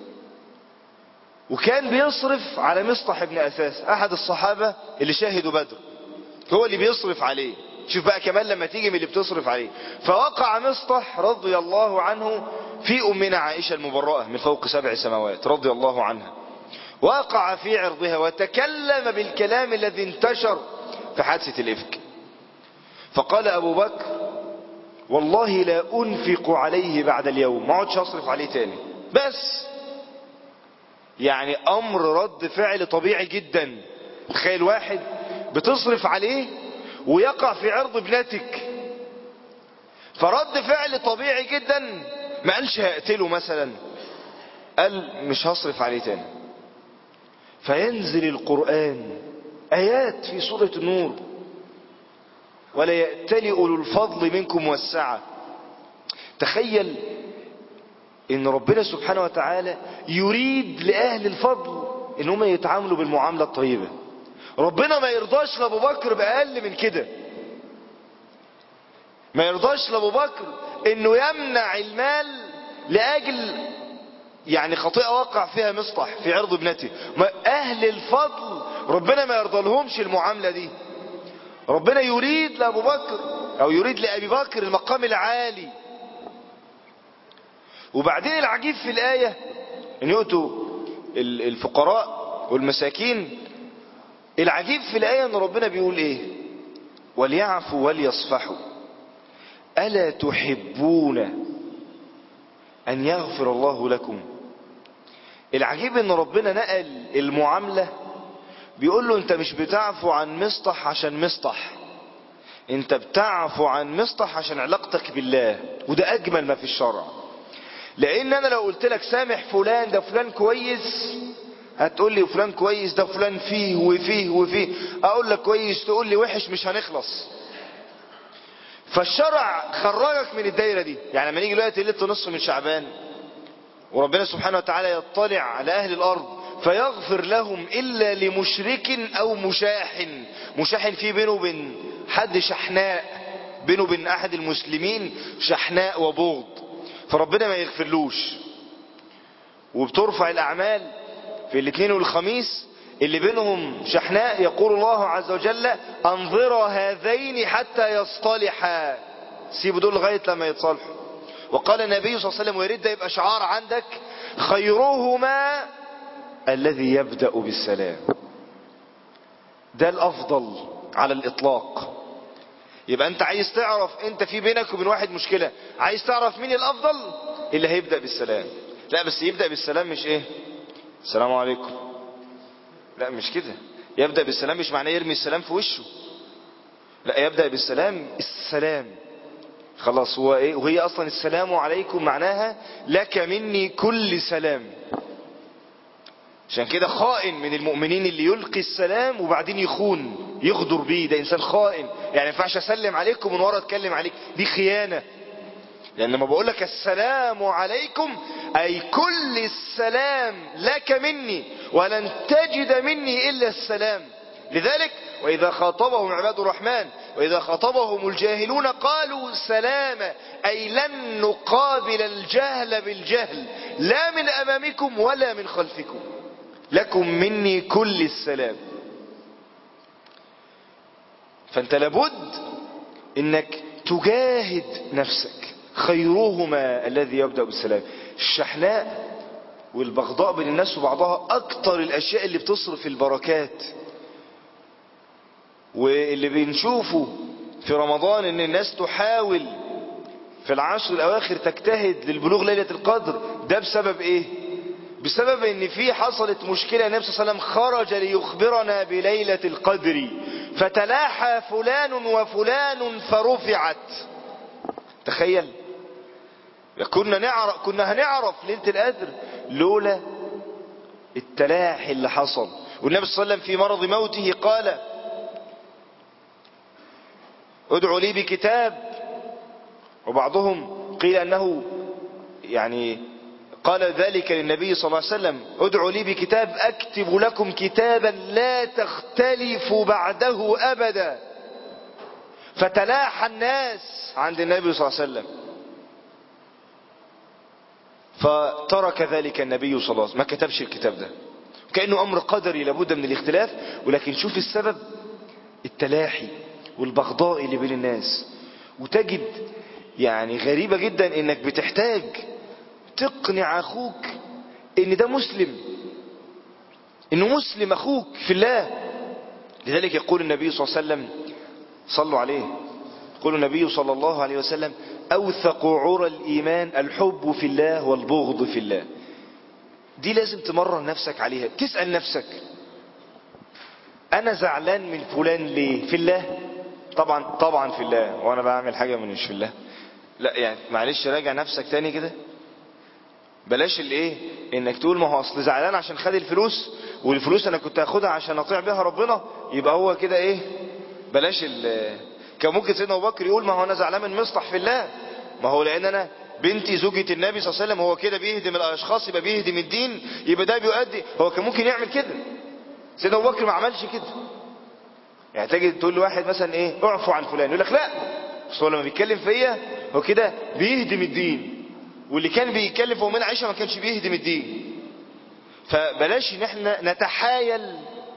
وكان بيصرف على مصطح بن أثاث أحد الصحابة اللي شاهدوا بدر هو اللي بيصرف عليه شوف بقى كمان لما تيجي من اللي بتصرف عليه فوقع مصطح رضي الله عنه في أمنا عائشة المبرأة من فوق سبع سماوات رضي الله عنها وقع في عرضها وتكلم بالكلام الذي انتشر في حادثة الإفك فقال أبو بكر والله لا أنفق عليه بعد اليوم ما عدش أصرف عليه تاني بس يعني أمر رد فعل طبيعي جدا تخيل واحد بتصرف عليه ويقع في عرض ابنتك فرد فعل طبيعي جدا ما قالش هقتله مثلا قال مش هصرف عليه تاني فينزل القرآن آيات في سورة النور ولا يأتلي أولو الفضل منكم والسعة تخيل ان ربنا سبحانه وتعالى يريد لأهل الفضل ان هم يتعاملوا بالمعاملة الطيبة ربنا ما يرضاش لابو بكر بأقل من كده ما يرضاش لابو بكر انه يمنع المال لأجل يعني خطيئة وقع فيها مصطح في عرض ابنته اهل الفضل ربنا ما يرضى لهمش المعاملة دي ربنا يريد لابو بكر او يريد لابي بكر المقام العالي وبعدين العجيب في الآية ان يؤتوا الفقراء والمساكين العجيب في الآية ان ربنا بيقول ايه وليعفوا وليصفحوا ألا تحبون أن يغفر الله لكم العجيب ان ربنا نقل المعاملة بيقول له انت مش بتعفو عن مصطح عشان مصطح انت بتعفو عن مصطح عشان علاقتك بالله وده اجمل ما في الشرع لان انا لو قلت لك سامح فلان ده فلان كويس هتقول لي فلان كويس ده فلان فيه وفيه وفيه اقول لك كويس تقول لي وحش مش هنخلص فالشرع خرجك من الدايره دي يعني لما نيجي دلوقتي ليله نصف من شعبان وربنا سبحانه وتعالى يطلع على اهل الارض فيغفر لهم الا لمشرك او مشاحن مشاحن فيه بينه وبين حد شحناء بينه وبين احد المسلمين شحناء وبغض فربنا ما يغفرلوش وبترفع الاعمال في الاثنين والخميس اللي بينهم شحناء يقول الله عز وجل انظر هذين حتى يصطلحا سيبوا دول لغايه لما يتصالحوا وقال النبي صلى الله عليه وسلم ويريد ده يبقى شعار عندك خيرهما الذي يبدأ بالسلام ده الافضل على الاطلاق يبقى انت عايز تعرف انت في بينك وبين واحد مشكلة عايز تعرف مين الافضل اللي هيبدأ بالسلام لا بس يبدأ بالسلام مش ايه السلام عليكم لا مش كده يبدأ بالسلام مش معناه يرمي السلام في وشه لا يبدأ بالسلام السلام خلاص هو ايه وهي اصلا السلام عليكم معناها لك مني كل سلام عشان كده خائن من المؤمنين اللي يلقي السلام وبعدين يخون يغدر بيه ده انسان خائن يعني ما ينفعش اسلم عليكم من ورا اتكلم عليك دي خيانة لان لما بقول لك السلام عليكم اي كل السلام لك مني ولن تجد مني الا السلام لذلك واذا خاطبهم عباد الرحمن واذا خاطبهم الجاهلون قالوا سلاما اي لن نقابل الجهل بالجهل لا من امامكم ولا من خلفكم لكم مني كل السلام فانت لابد انك تجاهد نفسك خيرهما الذي يبدأ بالسلام الشحناء والبغضاء بين الناس وبعضها اكتر الاشياء اللي بتصرف البركات واللي بنشوفه في رمضان ان الناس تحاول في العشر الاواخر تجتهد للبلوغ ليلة القدر ده بسبب ايه بسبب ان في حصلت مشكلة النبي صلى الله عليه وسلم خرج ليخبرنا بليلة القدر فتلاحى فلان وفلان فرفعت تخيل كنا نعرف كنا هنعرف ليلة القدر لولا التلاحي اللي حصل والنبي صلى الله عليه وسلم في مرض موته قال ادعوا لي بكتاب وبعضهم قيل أنه يعني قال ذلك للنبي صلى الله عليه وسلم ادعوا لي بكتاب أكتب لكم كتابا لا تختلفوا بعده أبدا فتلاحى الناس عند النبي صلى الله عليه وسلم فترك ذلك النبي صلى الله عليه وسلم ما كتبش الكتاب ده كأنه أمر قدري لابد من الاختلاف ولكن شوف السبب التلاحي والبغضاء اللي بين الناس وتجد يعني غريبة جدا انك بتحتاج تقنع اخوك ان ده مسلم انه مسلم اخوك في الله لذلك يقول النبي صلى الله عليه وسلم صلوا عليه يقول النبي صلى الله عليه وسلم اوثق عرى الايمان الحب في الله والبغض في الله دي لازم تمرن نفسك عليها تسأل نفسك انا زعلان من فلان ليه في الله طبعا طبعا في الله وانا بعمل حاجة من مش في الله لا يعني معلش راجع نفسك تاني كده بلاش الايه انك تقول ما هو اصل زعلان عشان خد الفلوس والفلوس انا كنت هاخدها عشان اطيع بيها ربنا يبقى هو كده ايه بلاش ال كان ممكن سيدنا ابو بكر يقول ما هو انا زعلان من مصلح في الله ما هو لان انا بنتي زوجة النبي صلى الله عليه وسلم هو كده بيهدم الاشخاص يبقى بيهدم الدين يبقى ده بيؤدي هو كان ممكن يعمل كده سيدنا ابو بكر ما عملش كده يعني تجي تقول لواحد مثلا ايه اعفو عن فلان يقول لك لا بس هو لما بيتكلم فيا هو كده بيهدم الدين واللي كان بيتكلم في امنا عائشه ما كانش بيهدم الدين فبلاش ان احنا نتحايل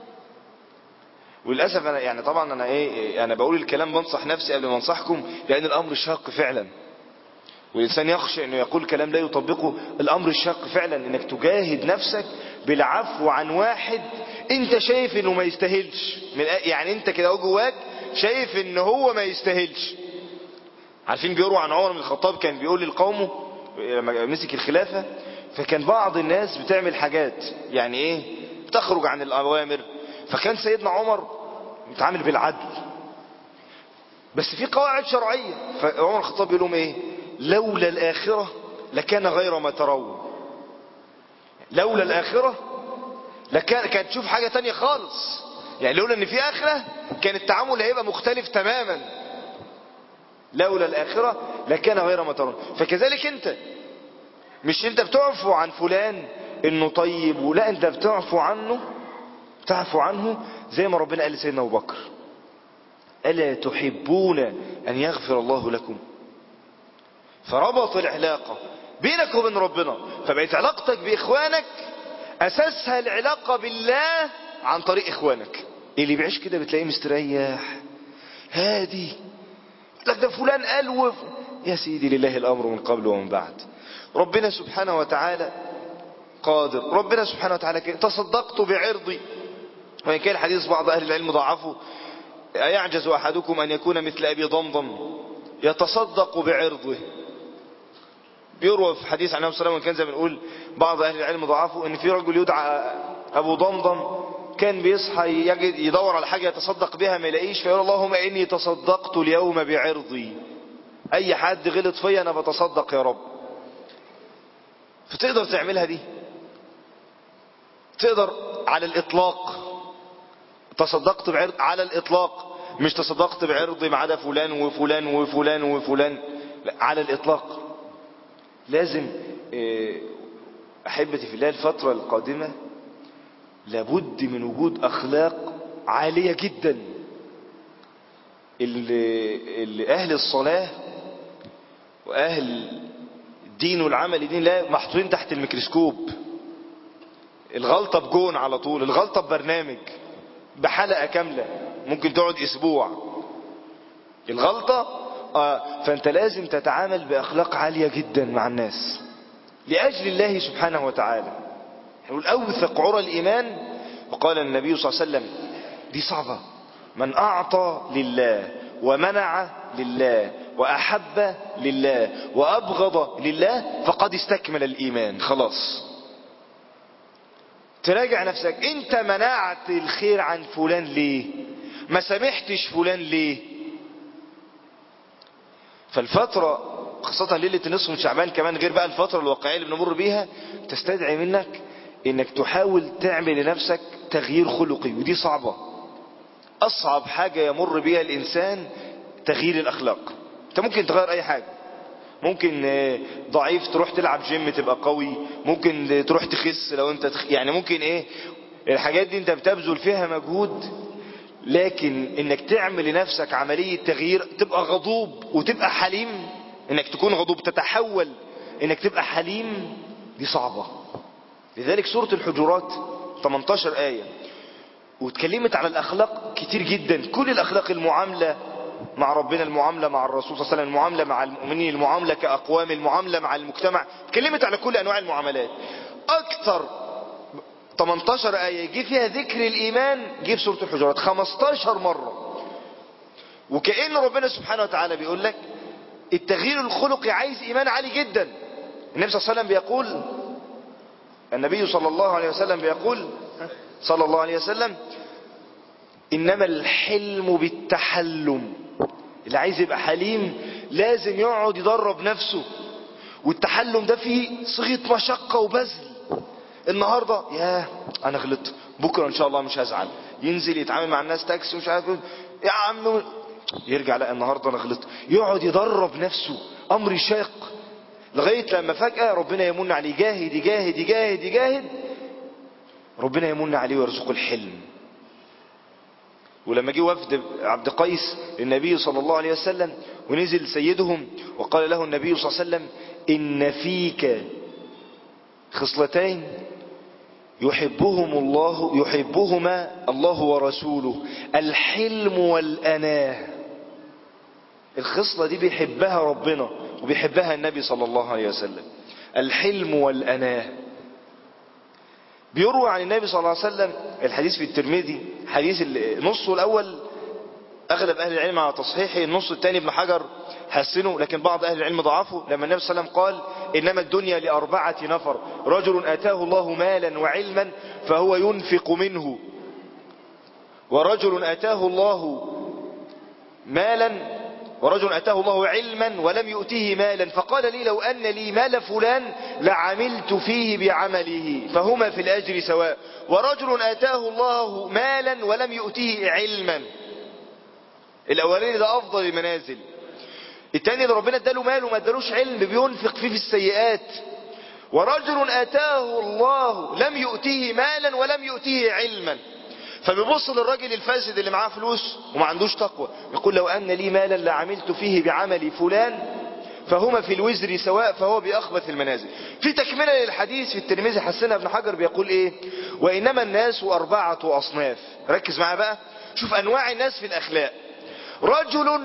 وللاسف انا يعني طبعا انا ايه انا بقول الكلام بنصح نفسي قبل ما انصحكم لان الامر شاق فعلا والإنسان يخشى أنه يقول كلام لا يطبقه الأمر الشاق فعلا أنك تجاهد نفسك بالعفو عن واحد أنت شايف أنه ما يستاهلش من يعني أنت كده جواك شايف أن هو ما يستاهلش عارفين بيقولوا عن عمر بن الخطاب كان بيقول للقومه لما مسك الخلافة فكان بعض الناس بتعمل حاجات يعني ايه بتخرج عن الأوامر فكان سيدنا عمر متعامل بالعدل بس في قواعد شرعية فعمر الخطاب بيقول لهم ايه لولا الآخرة لكان غير ما ترون لولا الآخرة لكان كانت تشوف حاجة تانية خالص يعني لولا ان في آخرة كان التعامل هيبقى مختلف تماما لولا الآخرة لكان غير ما ترون فكذلك انت مش انت بتعفو عن فلان انه طيب ولا انت بتعفو عنه تعفو عنه زي ما ربنا قال لسيدنا ابو بكر ألا تحبون أن يغفر الله لكم فربط العلاقة بينك وبين ربنا فبقيت علاقتك بإخوانك أساسها العلاقة بالله عن طريق إخوانك اللي بيعيش كده بتلاقيه مستريح هادي لك ده فلان قال وف... يا سيدي لله الأمر من قبل ومن بعد ربنا سبحانه وتعالى قادر ربنا سبحانه وتعالى كده تصدقت بعرضي وإن كان حديث بعض أهل العلم ضعفه أيعجز أحدكم أن يكون مثل أبي ضمضم يتصدق بعرضه بيروى في حديث عن النبي صلى الله عليه وسلم كان زي ما بنقول بعض أهل العلم ضعفه إن في رجل يدعى أبو ضمضم كان بيصحى يجد يدور على حاجة يتصدق بها ما يلاقيش فيقول اللهم إني تصدقت اليوم بعرضي أي حد غلط فيا أنا بتصدق يا رب فتقدر تعملها دي تقدر على الإطلاق تصدقت بعرض على الإطلاق مش تصدقت بعرض ما عدا فلان وفلان وفلان وفلان لا على الإطلاق لازم أحبتي في الله الفترة القادمة لابد من وجود أخلاق عالية جدا اللي, اللي أهل الصلاة وأهل الدين والعمل دين لا محطوطين تحت الميكروسكوب الغلطة بجون على طول الغلطة ببرنامج بحلقة كاملة ممكن تقعد اسبوع الغلطة آه فانت لازم تتعامل باخلاق عالية جدا مع الناس لاجل الله سبحانه وتعالى نقول اوثق عرى الايمان وقال النبي صلى الله عليه وسلم دي صعبة من اعطى لله ومنع لله واحب لله وابغض لله فقد استكمل الايمان خلاص تراجع نفسك انت منعت الخير عن فلان ليه ما سامحتش فلان ليه فالفترة خاصة ليلة النصف من شعبان كمان غير بقى الفترة الواقعية اللي بنمر بيها تستدعي منك انك تحاول تعمل لنفسك تغيير خلقي ودي صعبة اصعب حاجة يمر بيها الانسان تغيير الأخلاق انت ممكن تغير أي حاجة ممكن آه، ضعيف تروح تلعب جيم تبقى قوي ممكن آه، تروح تخس لو انت تخ... يعني ممكن ايه الحاجات دي انت بتبذل فيها مجهود لكن انك تعمل لنفسك عملية تغيير تبقى غضوب وتبقى حليم انك تكون غضوب تتحول انك تبقى حليم دي صعبة لذلك سورة الحجرات 18 آية واتكلمت على الأخلاق كتير جدا كل الأخلاق المعاملة مع ربنا المعاملة مع الرسول صلى الله عليه وسلم المعاملة مع المؤمنين المعاملة كأقوام المعاملة مع المجتمع اتكلمت على كل أنواع المعاملات أكثر 18 آية يجي فيها ذكر الإيمان جه في سورة الحجرات 15 مرة وكأن ربنا سبحانه وتعالى بيقول لك التغيير الخلقي عايز إيمان عالي جدا النبي صلى الله عليه وسلم بيقول النبي صلى الله عليه وسلم بيقول صلى الله عليه وسلم إنما الحلم بالتحلم اللي عايز يبقى حليم لازم يقعد يدرب نفسه والتحلم ده فيه صيغة مشقة وبذل النهاردة يا أنا غلطت بكرة إن شاء الله مش هزعل ينزل يتعامل مع الناس تاكسي ومش عارف إيه. يا عم يرجع لا النهاردة أنا غلطت يقعد يدرب نفسه أمر شاق لغاية لما فجأة ربنا يمن عليه يجاهد يجاهد يجاهد يجاهد ربنا يمن عليه ويرزقه الحلم ولما جه وفد عبد قيس للنبي صلى الله عليه وسلم ونزل سيدهم وقال له النبي صلى الله عليه وسلم إن فيك خصلتين يحبهم الله يحبهما الله ورسوله الحلم والأناه الخصلة دي بيحبها ربنا وبيحبها النبي صلى الله عليه وسلم الحلم والأناه بيروى عن النبي صلى الله عليه وسلم الحديث في الترمذي حديث نصه الأول أغلب أهل العلم على تصحيحه النص الثاني ابن حجر حسنه لكن بعض أهل العلم ضعفه لما النبي صلى الله عليه وسلم قال إنما الدنيا لأربعة نفر رجل أتاه الله مالا وعلما فهو ينفق منه ورجل أتاه الله مالا ورجل أتاه الله علما ولم يؤته مالا فقال لي لو أن لي مال فلان لعملت فيه بعمله فهما في الأجر سواء ورجل أتاه الله مالا ولم يؤته علما الأولاني ده أفضل المنازل التاني اللي ربنا اداله مال وما ادالوش علم بينفق فيه في السيئات ورجل أتاه الله لم يؤته مالا ولم يؤته علما فبيبص للراجل الفاسد اللي معاه فلوس وما عندوش تقوى يقول لو أن لي مالا لعملت فيه بعمل فلان فهما في الوزر سواء فهو بأخبث المنازل في تكملة للحديث في الترمذي حسنها ابن حجر بيقول ايه وإنما الناس أربعة أصناف ركز معايا بقى شوف أنواع الناس في الأخلاق رجل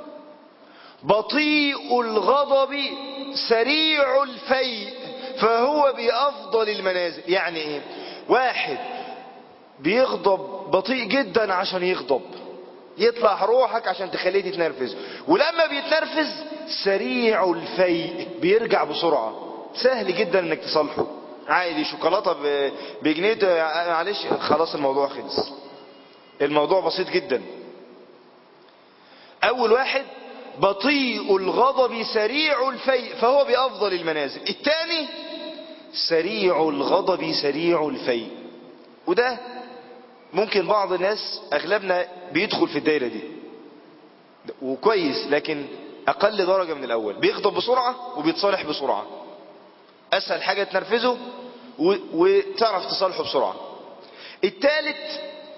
بطيء الغضب سريع الفيء فهو بأفضل المنازل يعني ايه واحد بيغضب بطيء جدا عشان يغضب يطلع روحك عشان تخليه تتنرفز ولما بيتنرفز سريع الفيء بيرجع بسرعة سهل جدا انك تصالحه عادي شوكولاتة ب- بجنيه معلش خلاص الموضوع خلص الموضوع بسيط جدا اول واحد بطيء الغضب سريع الفيء فهو بافضل المنازل الثاني سريع الغضب سريع الفيء وده ممكن بعض الناس اغلبنا بيدخل في الدايره دي وكويس لكن اقل درجه من الاول بيغضب بسرعه وبيتصالح بسرعه اسهل حاجه تنرفزه و... وتعرف تصالحه بسرعه الثالث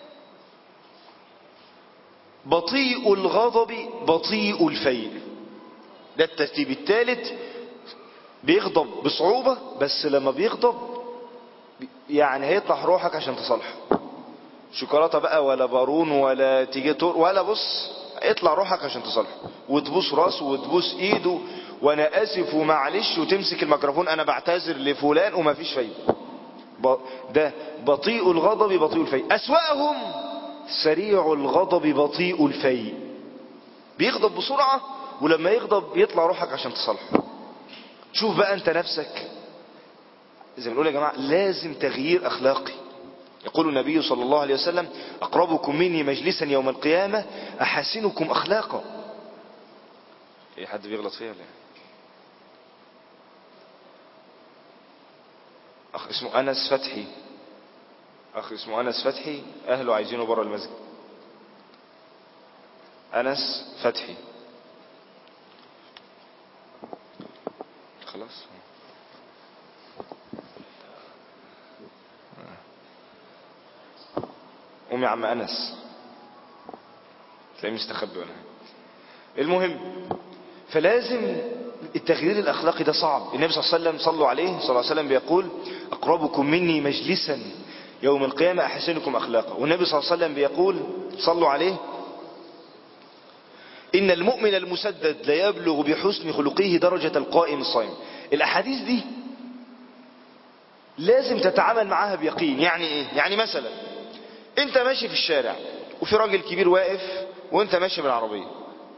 بطيء الغضب بطيء الفيء ده الترتيب الثالث بيغضب بصعوبة بس لما بيغضب يعني هيطلع روحك عشان تصالحه شوكولاتة بقى ولا بارون ولا تيجي تور ولا بص اطلع روحك عشان تصالحه وتبوس راسه وتبوس ايده وانا اسف ومعلش وتمسك الميكروفون انا بعتذر لفلان وما فيش فايده ب- ده بطيء الغضب بطيء الفيء اسوأهم سريع الغضب بطيء الفيء بيغضب بسرعة ولما يغضب يطلع روحك عشان تصالحه شوف بقى انت نفسك زي ما بنقول يا جماعة لازم تغيير اخلاقي يقول النبي صلى الله عليه وسلم اقربكم مني مجلسا يوم القيامة احسنكم اخلاقا ايه حد بيغلط فيها ولا ايه اخ اسمه انس فتحي اخ اسمه انس فتحي اهله عايزينه بره المسجد أنس فتحي خلاص قوم يا عم أنس تلاقيه مستخبي ولا حاجة. المهم فلازم التغيير الأخلاقي ده صعب النبي صلى الله عليه وسلم صلوا عليه صلى الله عليه وسلم بيقول أقربكم مني مجلسا يوم القيامة أحسنكم أخلاقا والنبي صلى الله عليه وسلم بيقول صلوا عليه إن المؤمن المسدد لا يبلغ بحسن خلقه درجة القائم الصائم الأحاديث دي لازم تتعامل معاها بيقين يعني إيه؟ يعني مثلا أنت ماشي في الشارع وفي راجل كبير واقف وأنت ماشي بالعربية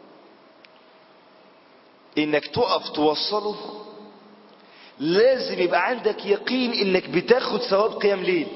إنك تقف توصله لازم يبقى عندك يقين إنك بتاخد ثواب قيام ليل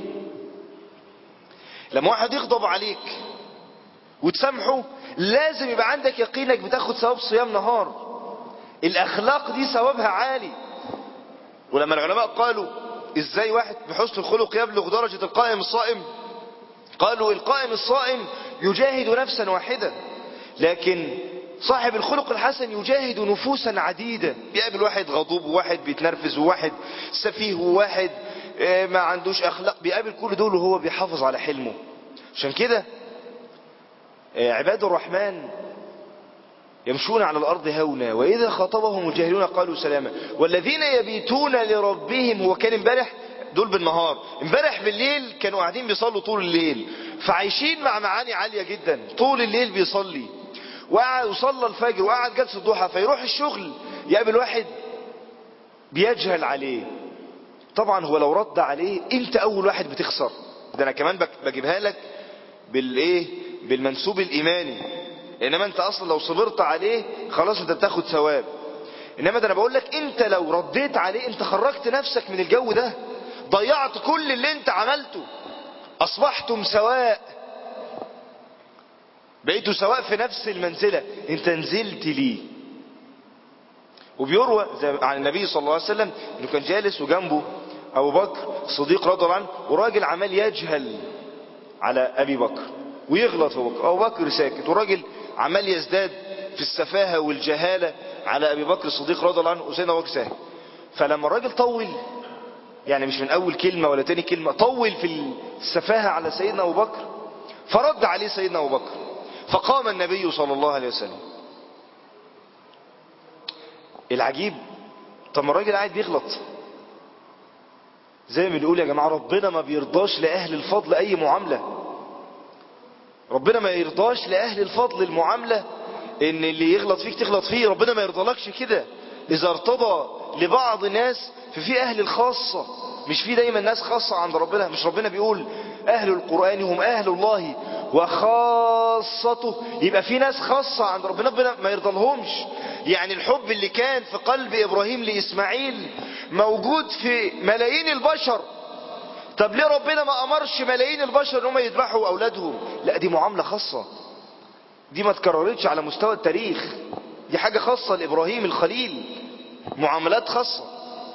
لما واحد يغضب عليك وتسامحه لازم يبقى عندك يقينك بتاخد ثواب صيام نهار الاخلاق دي ثوابها عالي ولما العلماء قالوا ازاي واحد بحسن الخلق يبلغ درجة القائم الصائم قالوا القائم الصائم يجاهد نفسا واحدة لكن صاحب الخلق الحسن يجاهد نفوسا عديدة بيقابل واحد غضوب وواحد بيتنرفز وواحد سفيه وواحد آه، ما عندوش اخلاق بيقابل كل دول وهو بيحافظ على حلمه عشان كده آه، عباد الرحمن يمشون على الأرض هونا وإذا خاطبهم الجاهلون قالوا سلاما والذين يبيتون لربهم هو كان امبارح دول بالنهار امبارح بالليل كانوا قاعدين بيصلوا طول الليل فعايشين مع معاني عالية جدا طول الليل بيصلي وقعد وصلى الفجر وقعد جلسة الضحى فيروح الشغل يقابل واحد بيجهل عليه طبعا هو لو رد عليه انت اول واحد بتخسر ده انا كمان بك- بجيبها لك بالايه بالمنسوب الايماني انما انت اصلا لو صبرت عليه خلاص انت بتاخد ثواب انما ده انا بقول لك انت لو رديت عليه انت خرجت نفسك من الجو ده ضيعت كل اللي انت عملته اصبحتم سواء بقيتوا سواء في نفس المنزلة انت نزلت ليه وبيروى زي عن النبي صلى الله عليه وسلم انه كان جالس وجنبه ابو بكر الصديق رضي الله عنه وراجل عمال يجهل على ابي بكر ويغلط في ابو بكر ابو بكر ساكت والراجل عمال يزداد في السفاهه والجهاله على ابي بكر الصديق رضي الله عنه وسيدنا ابو بكر ساكت فلما الراجل طول يعني مش من اول كلمه ولا تاني كلمه طول في السفاهه على سيدنا ابو بكر فرد عليه سيدنا ابو بكر فقام النبي صلى الله عليه وسلم العجيب طب ما الراجل قاعد بيغلط زي ما بنقول يا جماعة ربنا ما بيرضاش لأهل الفضل أي معاملة ربنا ما يرضاش لأهل الفضل المعاملة إن اللي يغلط فيك تغلط فيه ربنا ما يرضالكش كده إذا ارتضى لبعض الناس ففي أهل الخاصة مش في دايما ناس خاصة عند ربنا مش ربنا بيقول أهل القرآن هم أهل الله وخاصته يبقى في ناس خاصة عند ربنا ربنا ما يرضالهمش يعني الحب اللي كان في قلب إبراهيم لإسماعيل موجود في ملايين البشر طب ليه ربنا ما أمرش ملايين البشر ان هم يذبحوا أولادهم لا دي معاملة خاصة دي ما اتكررتش على مستوى التاريخ دي حاجة خاصة لإبراهيم الخليل معاملات خاصة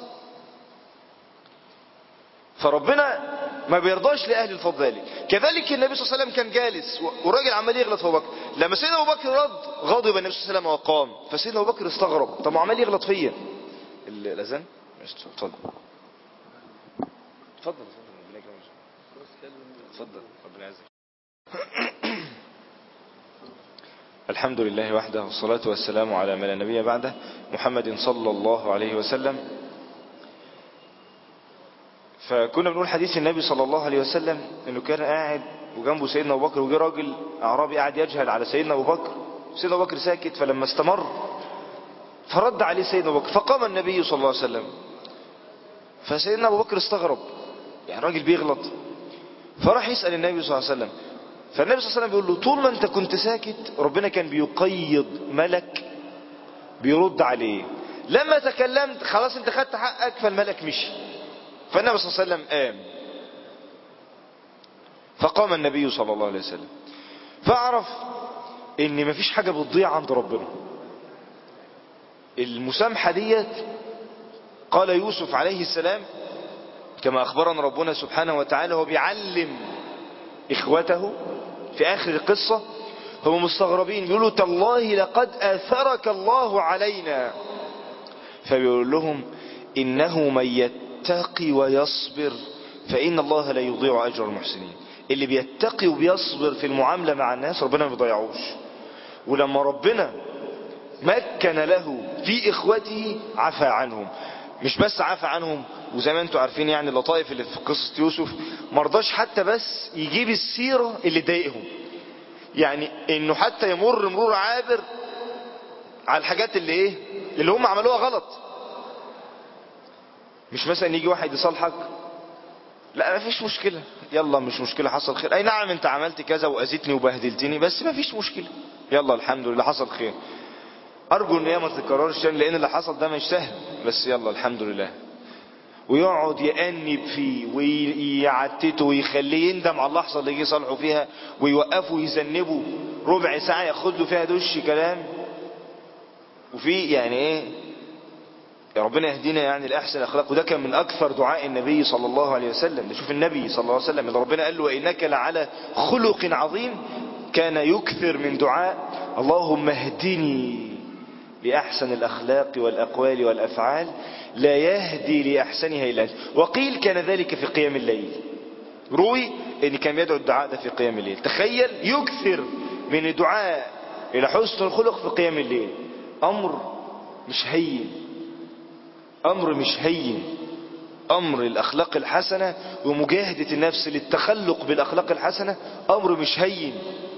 فربنا ما بيرضاش لأهل الفضل ذلك كذلك النبي صلى الله عليه وسلم كان جالس والراجل عمال يغلط في أبو بكر لما سيدنا أبو بكر رد غضب النبي صلى الله عليه وسلم وقام فسيدنا أبو بكر استغرب طب ما عمال يغلط فيا ال- الأذان ماشي، اتفضل اتفضل اتفضل ربنا يعزك الحمد لله وحده والصلاة والسلام على من لا نبي بعده محمد صلى الله عليه وسلم فكنا بنقول حديث النبي صلى الله عليه وسلم انه كان قاعد وجنبه سيدنا ابو بكر وجه راجل اعرابي قاعد يجهل على سيدنا ابو بكر سيدنا ابو بكر ساكت فلما استمر فرد عليه سيدنا ابو بكر فقام النبي صلى الله عليه وسلم فسيدنا ابو بكر استغرب يعني راجل بيغلط فراح يسأل النبي صلى الله عليه وسلم فالنبي صلى الله عليه وسلم بيقول له طول ما انت كنت ساكت ربنا كان بيقيض ملك بيرد عليه لما تكلمت خلاص انت خدت حقك فالملك مشي فالنبي صلى الله عليه وسلم قام فقام النبي صلى الله عليه وسلم فاعرف ان مفيش حاجة بتضيع عند ربنا المسامحة ديت قال يوسف عليه السلام كما أخبرنا ربنا سبحانه وتعالى هو بيعلم إخوته في آخر القصة هم مستغربين بيقولوا تالله لقد اثرك الله علينا فبيقول لهم انه من يتقي ويصبر فان الله لا يضيع اجر المحسنين اللي بيتقي وبيصبر في المعاملة مع الناس ربنا ما بيضيعوش ولما ربنا مكن له في اخوته عفى عنهم مش بس عفى عنهم وزي ما انتم عارفين يعني اللطائف اللي في قصة يوسف مرضاش حتى بس يجيب السيرة اللي ضايقهم يعني انه حتى يمر مرور عابر على الحاجات اللي ايه اللي هم عملوها غلط مش مثلا يجي واحد يصالحك لا ما فيش مشكلة يلا مش مشكلة حصل خير اي نعم انت عملت كذا واذيتني وبهدلتني بس ما فيش مشكلة يلا الحمد لله حصل خير ارجو ان هي ما تتكررش تاني لان اللي حصل ده مش سهل بس يلا الحمد لله ويقعد يأنب فيه ويعتته ويخليه يندم على اللحظة اللي جه صالحه فيها ويوقفه ويذنبه ربع ساعة ياخد له فيها دش كلام وفي يعني ايه يا ربنا يهدينا يعني لأحسن الأخلاق وده كان من أكثر دعاء النبي صلى الله عليه وسلم نشوف النبي صلى الله عليه وسلم اللي ربنا قال له وإنك لعلى خلق عظيم كان يكثر من دعاء اللهم اهدني لأحسن الأخلاق والأقوال والأفعال لا يهدي لأحسنها إلا أنت وقيل كان ذلك في قيام الليل روي ان كان يدعو الدعاء ده في قيام الليل تخيل يكثر من الدعاء إلى حسن الخلق في قيام الليل أمر مش هين أمر مش هين أمر الأخلاق الحسنة ومجاهدة النفس للتخلق بالأخلاق الحسنة أمر مش هين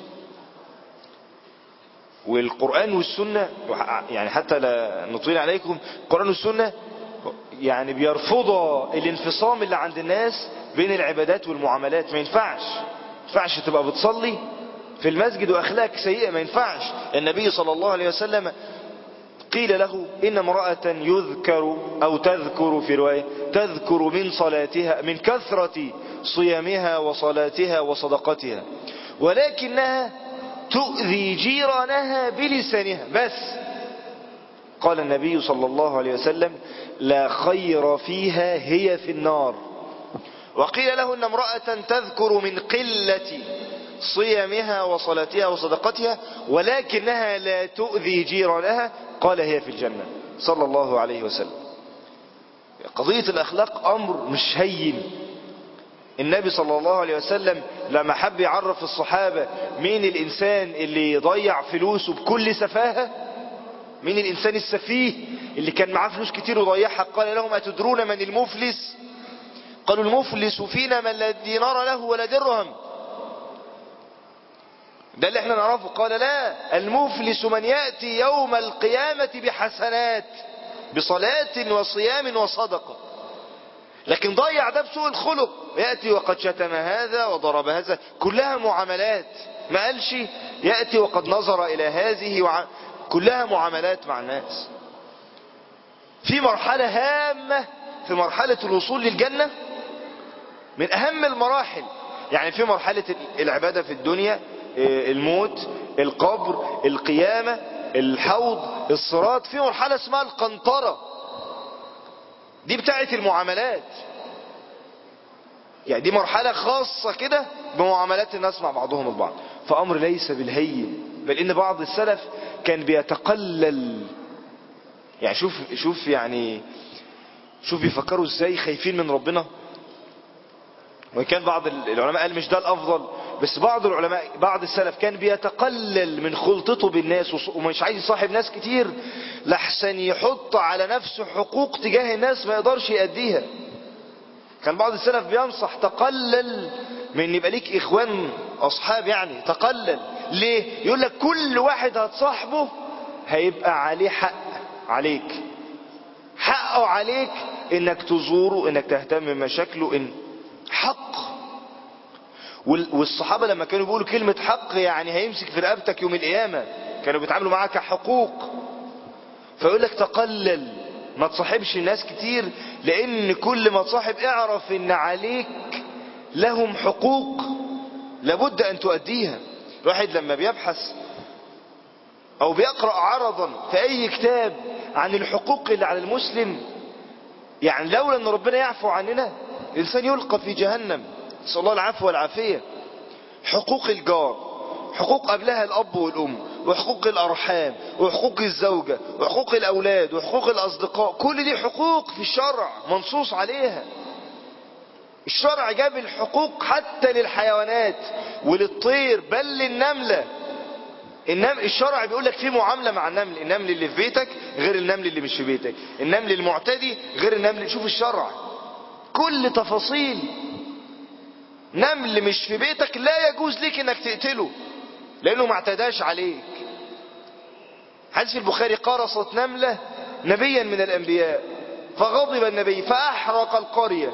والقرآن والسنة يعني حتى لا نطيل عليكم القرآن والسنة يعني بيرفضوا الانفصام اللي عند الناس بين العبادات والمعاملات ما ينفعش ما ينفعش تبقى بتصلي في المسجد وأخلاق سيئة ما ينفعش النبي صلى الله عليه وسلم قيل له إن امرأة يذكر أو تذكر في رواية تذكر من صلاتها من كثرة صيامها وصلاتها وصدقتها ولكنها تؤذي جيرانها بلسانها بس قال النبي صلى الله عليه وسلم لا خير فيها هي في النار وقيل له ان امرأة تذكر من قلة صيامها وصلاتها وصدقتها ولكنها لا تؤذي جيرانها قال هي في الجنة صلى الله عليه وسلم قضية الأخلاق أمر مش هين النبي صلى الله عليه وسلم لما حب يعرف الصحابة مين الإنسان اللي يضيع فلوسه بكل سفاهة مين الإنسان السفيه اللي كان معاه فلوس كتير وضيعها قال لهم أتدرون من المفلس قالوا المفلس فينا من لا دينار له ولا درهم ده اللي احنا نعرفه قال لا المفلس من يأتي يوم القيامة بحسنات بصلاة وصيام وصدقة لكن ضيع ده بسوء الخلق يأتي وقد شتم هذا وضرب هذا كلها معاملات ما قالش يأتي وقد نظر إلى هذه وع... كلها معاملات مع الناس في مرحلة هامة في مرحلة الوصول للجنة من أهم المراحل يعني في مرحلة العبادة في الدنيا الموت القبر القيامة الحوض الصراط في مرحلة اسمها القنطرة دي بتاعت المعاملات يعني دي مرحلة خاصة كده بمعاملات الناس مع بعضهم البعض فأمر ليس بالهين بل إن بعض السلف كان بيتقلل يعني شوف شوف يعني شوف بيفكروا ازاي خايفين من ربنا وإن كان بعض العلماء قال مش ده الأفضل بس بعض العلماء بعض السلف كان بيتقلل من خلطته بالناس ومش عايز يصاحب ناس كتير لحسن يحط على نفسه حقوق تجاه الناس ما يقدرش يأديها كان بعض السلف بينصح تقلل من ان يبقى ليك اخوان اصحاب يعني تقلل ليه يقول لك كل واحد هتصاحبه هيبقى عليه حق عليك حقه عليك انك تزوره انك تهتم بمشاكله ان حق والصحابة لما كانوا بيقولوا كلمة حق يعني هيمسك في رقبتك يوم القيامة كانوا بيتعاملوا معاك حقوق فيقول لك تقلل ما تصاحبش الناس كتير لان كل ما تصاحب اعرف ان عليك لهم حقوق لابد ان تؤديها الواحد لما بيبحث او بيقرأ عرضا في اي كتاب عن الحقوق اللي على المسلم يعني لولا ان ربنا يعفو عننا الانسان يلقى في جهنم نسأل الله العفو والعافية حقوق الجار حقوق قبلها الأب والأم وحقوق الأرحام وحقوق الزوجة وحقوق الأولاد وحقوق الأصدقاء كل دي حقوق في الشرع منصوص عليها الشرع جاب الحقوق حتى للحيوانات وللطير بل للنملة النمل الشرع بيقول لك في معاملة مع النمل النمل اللي في بيتك غير النمل اللي مش في بيتك النمل المعتدي غير النمل شوف الشرع كل تفاصيل نمل مش في بيتك لا يجوز ليك انك تقتله لانه ما اعتداش عليك حديث البخاري قرصت نملة نبيا من الانبياء فغضب النبي فاحرق القرية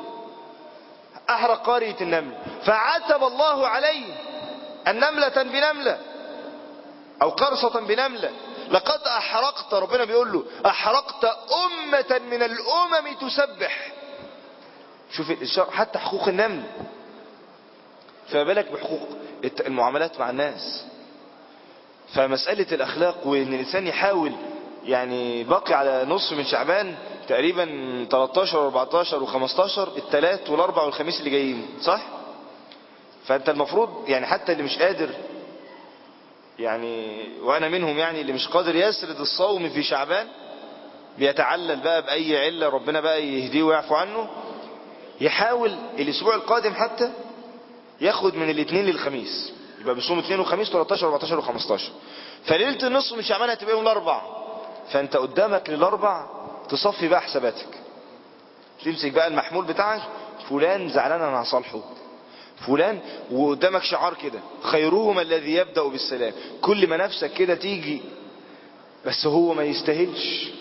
احرق قرية النمل فعتب الله عليه النملة بنملة او قرصة بنملة لقد احرقت ربنا بيقول له احرقت امة من الامم تسبح شوف الشرع حتى حقوق النمل فما بالك بحقوق المعاملات مع الناس فمسألة الأخلاق وإن الإنسان يحاول يعني باقي على نصف من شعبان تقريبا 13 و14 و15 الثلاث والأربع والخميس اللي جايين صح؟ فأنت المفروض يعني حتى اللي مش قادر يعني وأنا منهم يعني اللي مش قادر يسرد الصوم في شعبان بيتعلل بقى بأي علة ربنا بقى يهديه ويعفو عنه يحاول الاسبوع القادم حتى ياخد من الاثنين للخميس يبقى بيصوم اثنين وخميس 13 و14 و15 فليله النصف من شعبان هتبقى يوم الاربع فانت قدامك للاربع تصفي بقى حساباتك تمسك بقى المحمول بتاعك فلان زعلان انا هصالحه فلان وقدامك شعار كده خيرهما الذي يبدأ بالسلام كل ما نفسك كده تيجي بس هو ما يستاهلش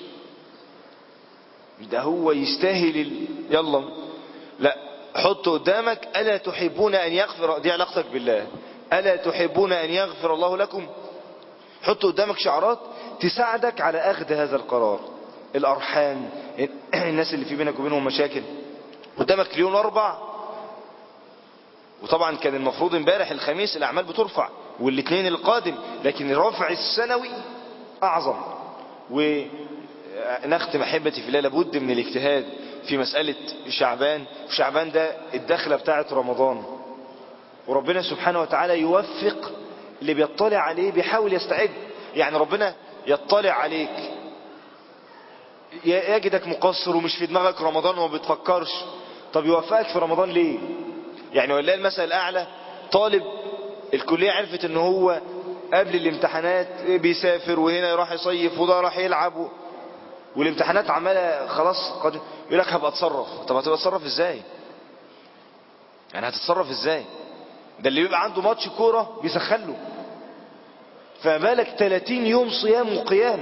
ده هو يستاهل ال... يلا لا حط قدامك ألا تحبون أن يغفر دي علاقتك بالله ألا تحبون أن يغفر الله لكم حط قدامك شعارات تساعدك على أخذ هذا القرار الأرحام الناس اللي في بينك وبينهم مشاكل قدامك اليوم الأربع وطبعا كان المفروض امبارح الخميس الأعمال بترفع والاثنين القادم لكن الرفع السنوي أعظم ونختم أحبتي في الله لابد من الاجتهاد في مسألة شعبان شعبان ده الدخلة بتاعة رمضان وربنا سبحانه وتعالى يوفق اللي بيطلع عليه بيحاول يستعد يعني ربنا يطلع عليك يجدك مقصر ومش في دماغك رمضان وما بتفكرش طب يوفقك في رمضان ليه يعني ولا المثل الأعلى طالب الكلية عرفت ان هو قبل الامتحانات بيسافر وهنا راح يصيف وده راح يلعب والامتحانات عمالة خلاص قد يقول لك هبقى اتصرف طب هتبقى اتصرف ازاي يعني هتتصرف ازاي ده اللي بيبقى عنده ماتش كورة بيسخن له فبالك 30 يوم صيام وقيام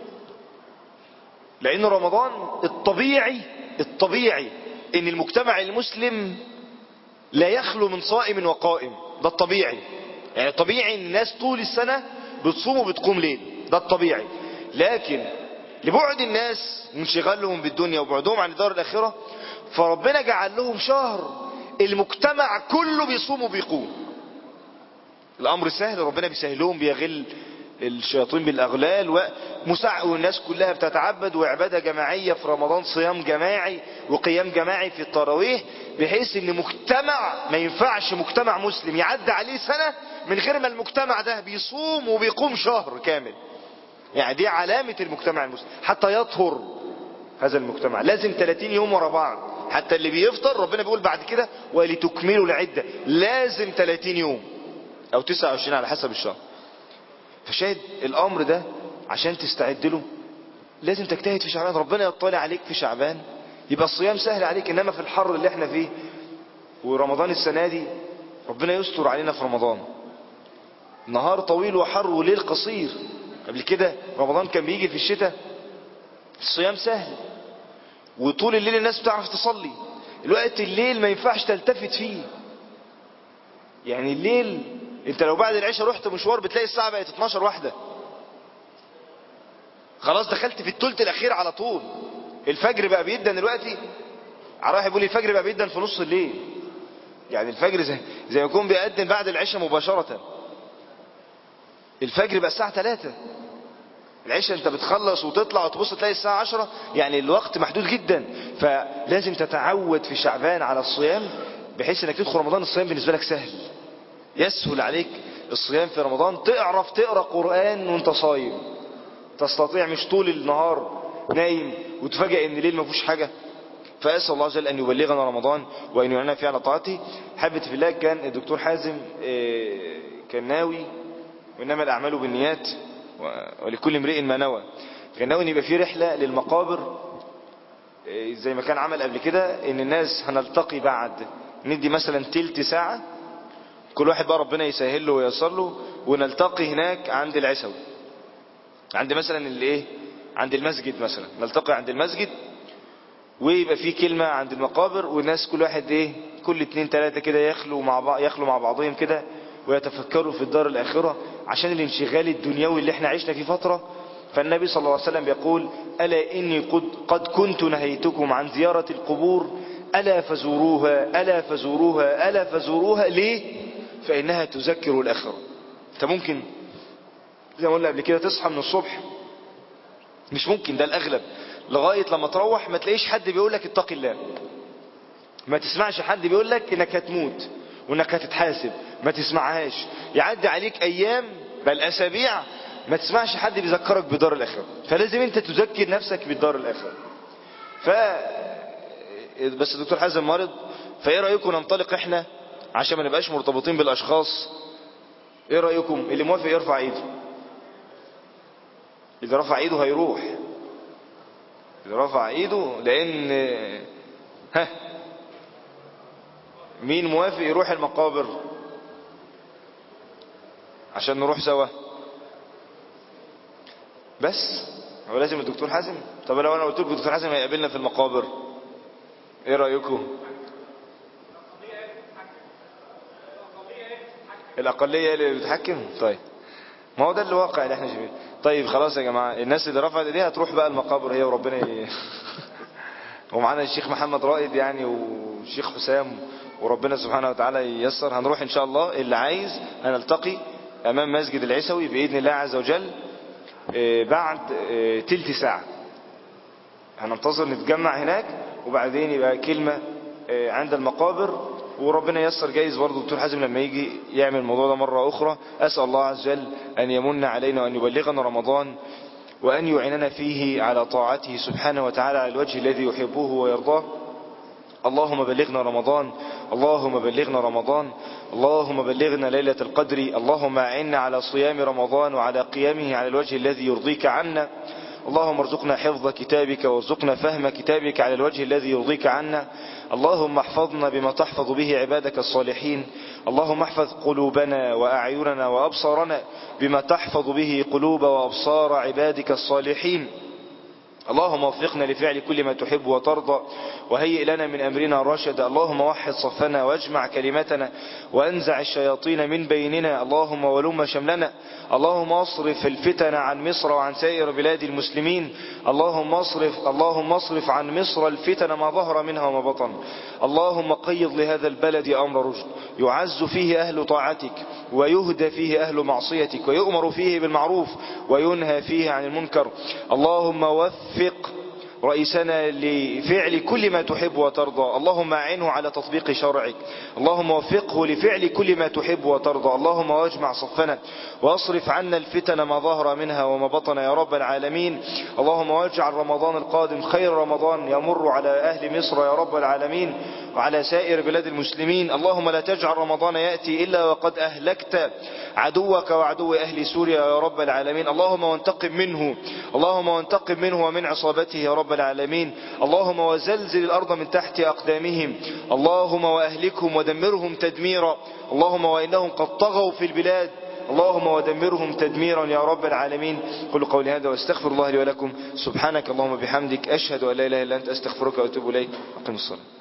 لان رمضان الطبيعي الطبيعي ان المجتمع المسلم لا يخلو من صائم وقائم ده الطبيعي يعني طبيعي ان الناس طول السنة بتصوم وبتقوم ليل ده الطبيعي لكن لبعد الناس وانشغالهم بالدنيا وبعدهم عن دار الآخرة فربنا جعل لهم شهر المجتمع كله بيصوم وبيقوم الأمر سهل ربنا بيسهلهم بيغل الشياطين بالأغلال ومسع والناس كلها بتتعبد وعبادة جماعية في رمضان صيام جماعي وقيام جماعي في التراويح بحيث ان مجتمع ما ينفعش مجتمع مسلم يعدي عليه سنة من غير ما المجتمع ده بيصوم وبيقوم شهر كامل يعني دي علامة المجتمع المسلم حتى يطهر هذا المجتمع لازم 30 يوم ورا بعض حتى اللي بيفطر ربنا بيقول بعد كده ولتكملوا العدة لازم 30 يوم او 29 على حسب الشهر فشاهد الامر ده عشان تستعد له لازم تجتهد في شعبان ربنا يطلع عليك في شعبان يبقى الصيام سهل عليك انما في الحر اللي احنا فيه ورمضان السنة دي ربنا يستر علينا في رمضان نهار طويل وحر وليل قصير قبل كده رمضان كان بيجي في الشتاء الصيام سهل وطول الليل الناس بتعرف تصلي الوقت الليل ما ينفعش تلتفت فيه يعني الليل انت لو بعد العشاء رحت مشوار بتلاقي الساعة بقت 12 واحدة خلاص دخلت في الثلث الاخير على طول الفجر بقى بيدن دلوقتي عراح بيقول الفجر بقى بيدن في نص الليل يعني الفجر زي, زي ما يكون بيأذن بعد العشاء مباشرة الفجر بقى الساعة 3 العشاء انت بتخلص وتطلع وتبص تلاقي الساعة 10 يعني الوقت محدود جدا فلازم تتعود في شعبان على الصيام بحيث انك تدخل رمضان الصيام بالنسبة لك سهل يسهل عليك الصيام في رمضان تعرف تقرأ قرآن وانت صايم تستطيع مش طول النهار نايم وتفاجئ ان الليل ما فيهوش حاجة فأسأل الله عز وجل أن يبلغنا رمضان وأن يعيننا فيه على طاعته حبة في الله كان الدكتور حازم آه، كان ناوي وإنما الأعمال بالنيات و- ولكل امرئ ما نوى كان ناوي ان يبقى في رحلة للمقابر آه، زي ما كان عمل قبل كده ان الناس هنلتقي بعد ندي مثلا تلت ساعة كل واحد بقى ربنا يسهل له وييسر له ونلتقي هناك عند العسوي عند مثلا الايه عند المسجد مثلا نلتقي عند المسجد ويبقى في كلمة عند المقابر والناس كل واحد ايه كل اتنين تلاتة كده يخلوا مع بعض يخلوا مع بعضهم كده ويتفكروا في الدار الآخرة عشان الانشغال الدنيوي اللي احنا عشنا فيه فترة فالنبي صلى الله عليه وسلم يقول ألا إني قد, قد كنت نهيتكم عن زيارة القبور ألا فزوروها ألا فزوروها ألا فزوروها ليه فإنها تذكر الآخرة انت ممكن زي ما قلنا قبل كده تصحى من الصبح مش ممكن ده الأغلب لغاية لما تروح ما تلاقيش حد بيقول لك اتق الله ما تسمعش حد بيقول لك انك هتموت وانك هتتحاسب ما تسمعهاش يعدي عليك ايام بل اسابيع ما تسمعش حد بيذكرك بدار الاخره فلازم انت تذكر نفسك بالدار الاخره ف بس الدكتور حازم مرض فايه رايكم ننطلق احنا عشان ما نبقاش مرتبطين بالاشخاص ايه رايكم اللي موافق يرفع ايده اذا رفع ايده هيروح اذا رفع ايده لان ها مين موافق يروح المقابر عشان نروح سوا بس هو لازم الدكتور حازم طب لو انا قلت لكم الدكتور حازم هيقابلنا في المقابر ايه رايكم الاقليه هي اللي بتتحكم طيب ما هو ده الواقع اللي احنا شايفينه طيب خلاص يا جماعه الناس اللي رفعت ايديها هتروح بقى المقابر هي وربنا ي... ومعانا الشيخ محمد رائد يعني والشيخ حسام وربنا سبحانه وتعالى ييسر هنروح ان شاء الله اللي عايز هنلتقي امام مسجد العسوي باذن الله عز وجل آه، بعد آه، تلت ساعة هننتظر نتجمع هناك وبعدين يبقى كلمة آه، عند المقابر وربنا ييسر جايز برضه الدكتور حازم لما يجي يعمل الموضوع ده مرة أخرى أسأل الله عز وجل أن يمن علينا وأن يبلغنا رمضان وأن يعيننا فيه على طاعته سبحانه وتعالى على الوجه الذي يحبه ويرضاه اللهم بلغنا رمضان اللهم بلغنا رمضان اللهم بلغنا ليلة القدر اللهم أعنا على صيام رمضان وعلى قيامه على الوجه الذي يرضيك عنا اللهم ارزقنا حفظ كتابك وارزقنا فهم كتابك على الوجه الذي يرضيك عنا اللهم احفظنا بما تحفظ به عبادك الصالحين اللهم احفظ قلوبنا وأعيننا وأبصارنا بما تحفظ به قلوب وأبصار عبادك الصالحين اللهم وفقنا لفعل كل ما تحب وترضى وهيئ لنا من أمرنا رشدا اللهم وحد صفنا واجمع كلمتنا وأنزع الشياطين من بيننا اللهم ولم شملنا اللهم اصرف الفتن عن مصر وعن سائر بلاد المسلمين اللهم اصرف اللهم اصرف عن مصر الفتن ما ظهر منها وما بطن اللهم قيض لهذا البلد أمر رشد يعز فيه أهل طاعتك ويهدى فيه أهل معصيتك ويؤمر فيه بالمعروف وينهى فيه عن المنكر اللهم وفق رئيسنا لفعل كل ما تحب وترضى اللهم أعنه على تطبيق شرعك اللهم وفقه لفعل كل ما تحب وترضى اللهم واجمع صفنا واصرف عنا الفتن ما ظهر منها وما بطن يا رب العالمين اللهم واجعل رمضان القادم خير رمضان يمر على أهل مصر يا رب العالمين وعلى سائر بلاد المسلمين اللهم لا تجعل رمضان يأتي إلا وقد أهلكت عدوك وعدو أهل سوريا يا رب العالمين اللهم وانتقم منه اللهم وانتقم منه ومن عصابته يا رب العالمين اللهم وزلزل الأرض من تحت أقدامهم اللهم وأهلكهم ودمرهم تدميرا اللهم وإنهم قد طغوا في البلاد اللهم ودمرهم تدميرا يا رب العالمين قل قولي هذا واستغفر الله لي ولكم سبحانك اللهم بحمدك أشهد أن لا إله إلا أنت أستغفرك وأتوب إليك أقم الصلاة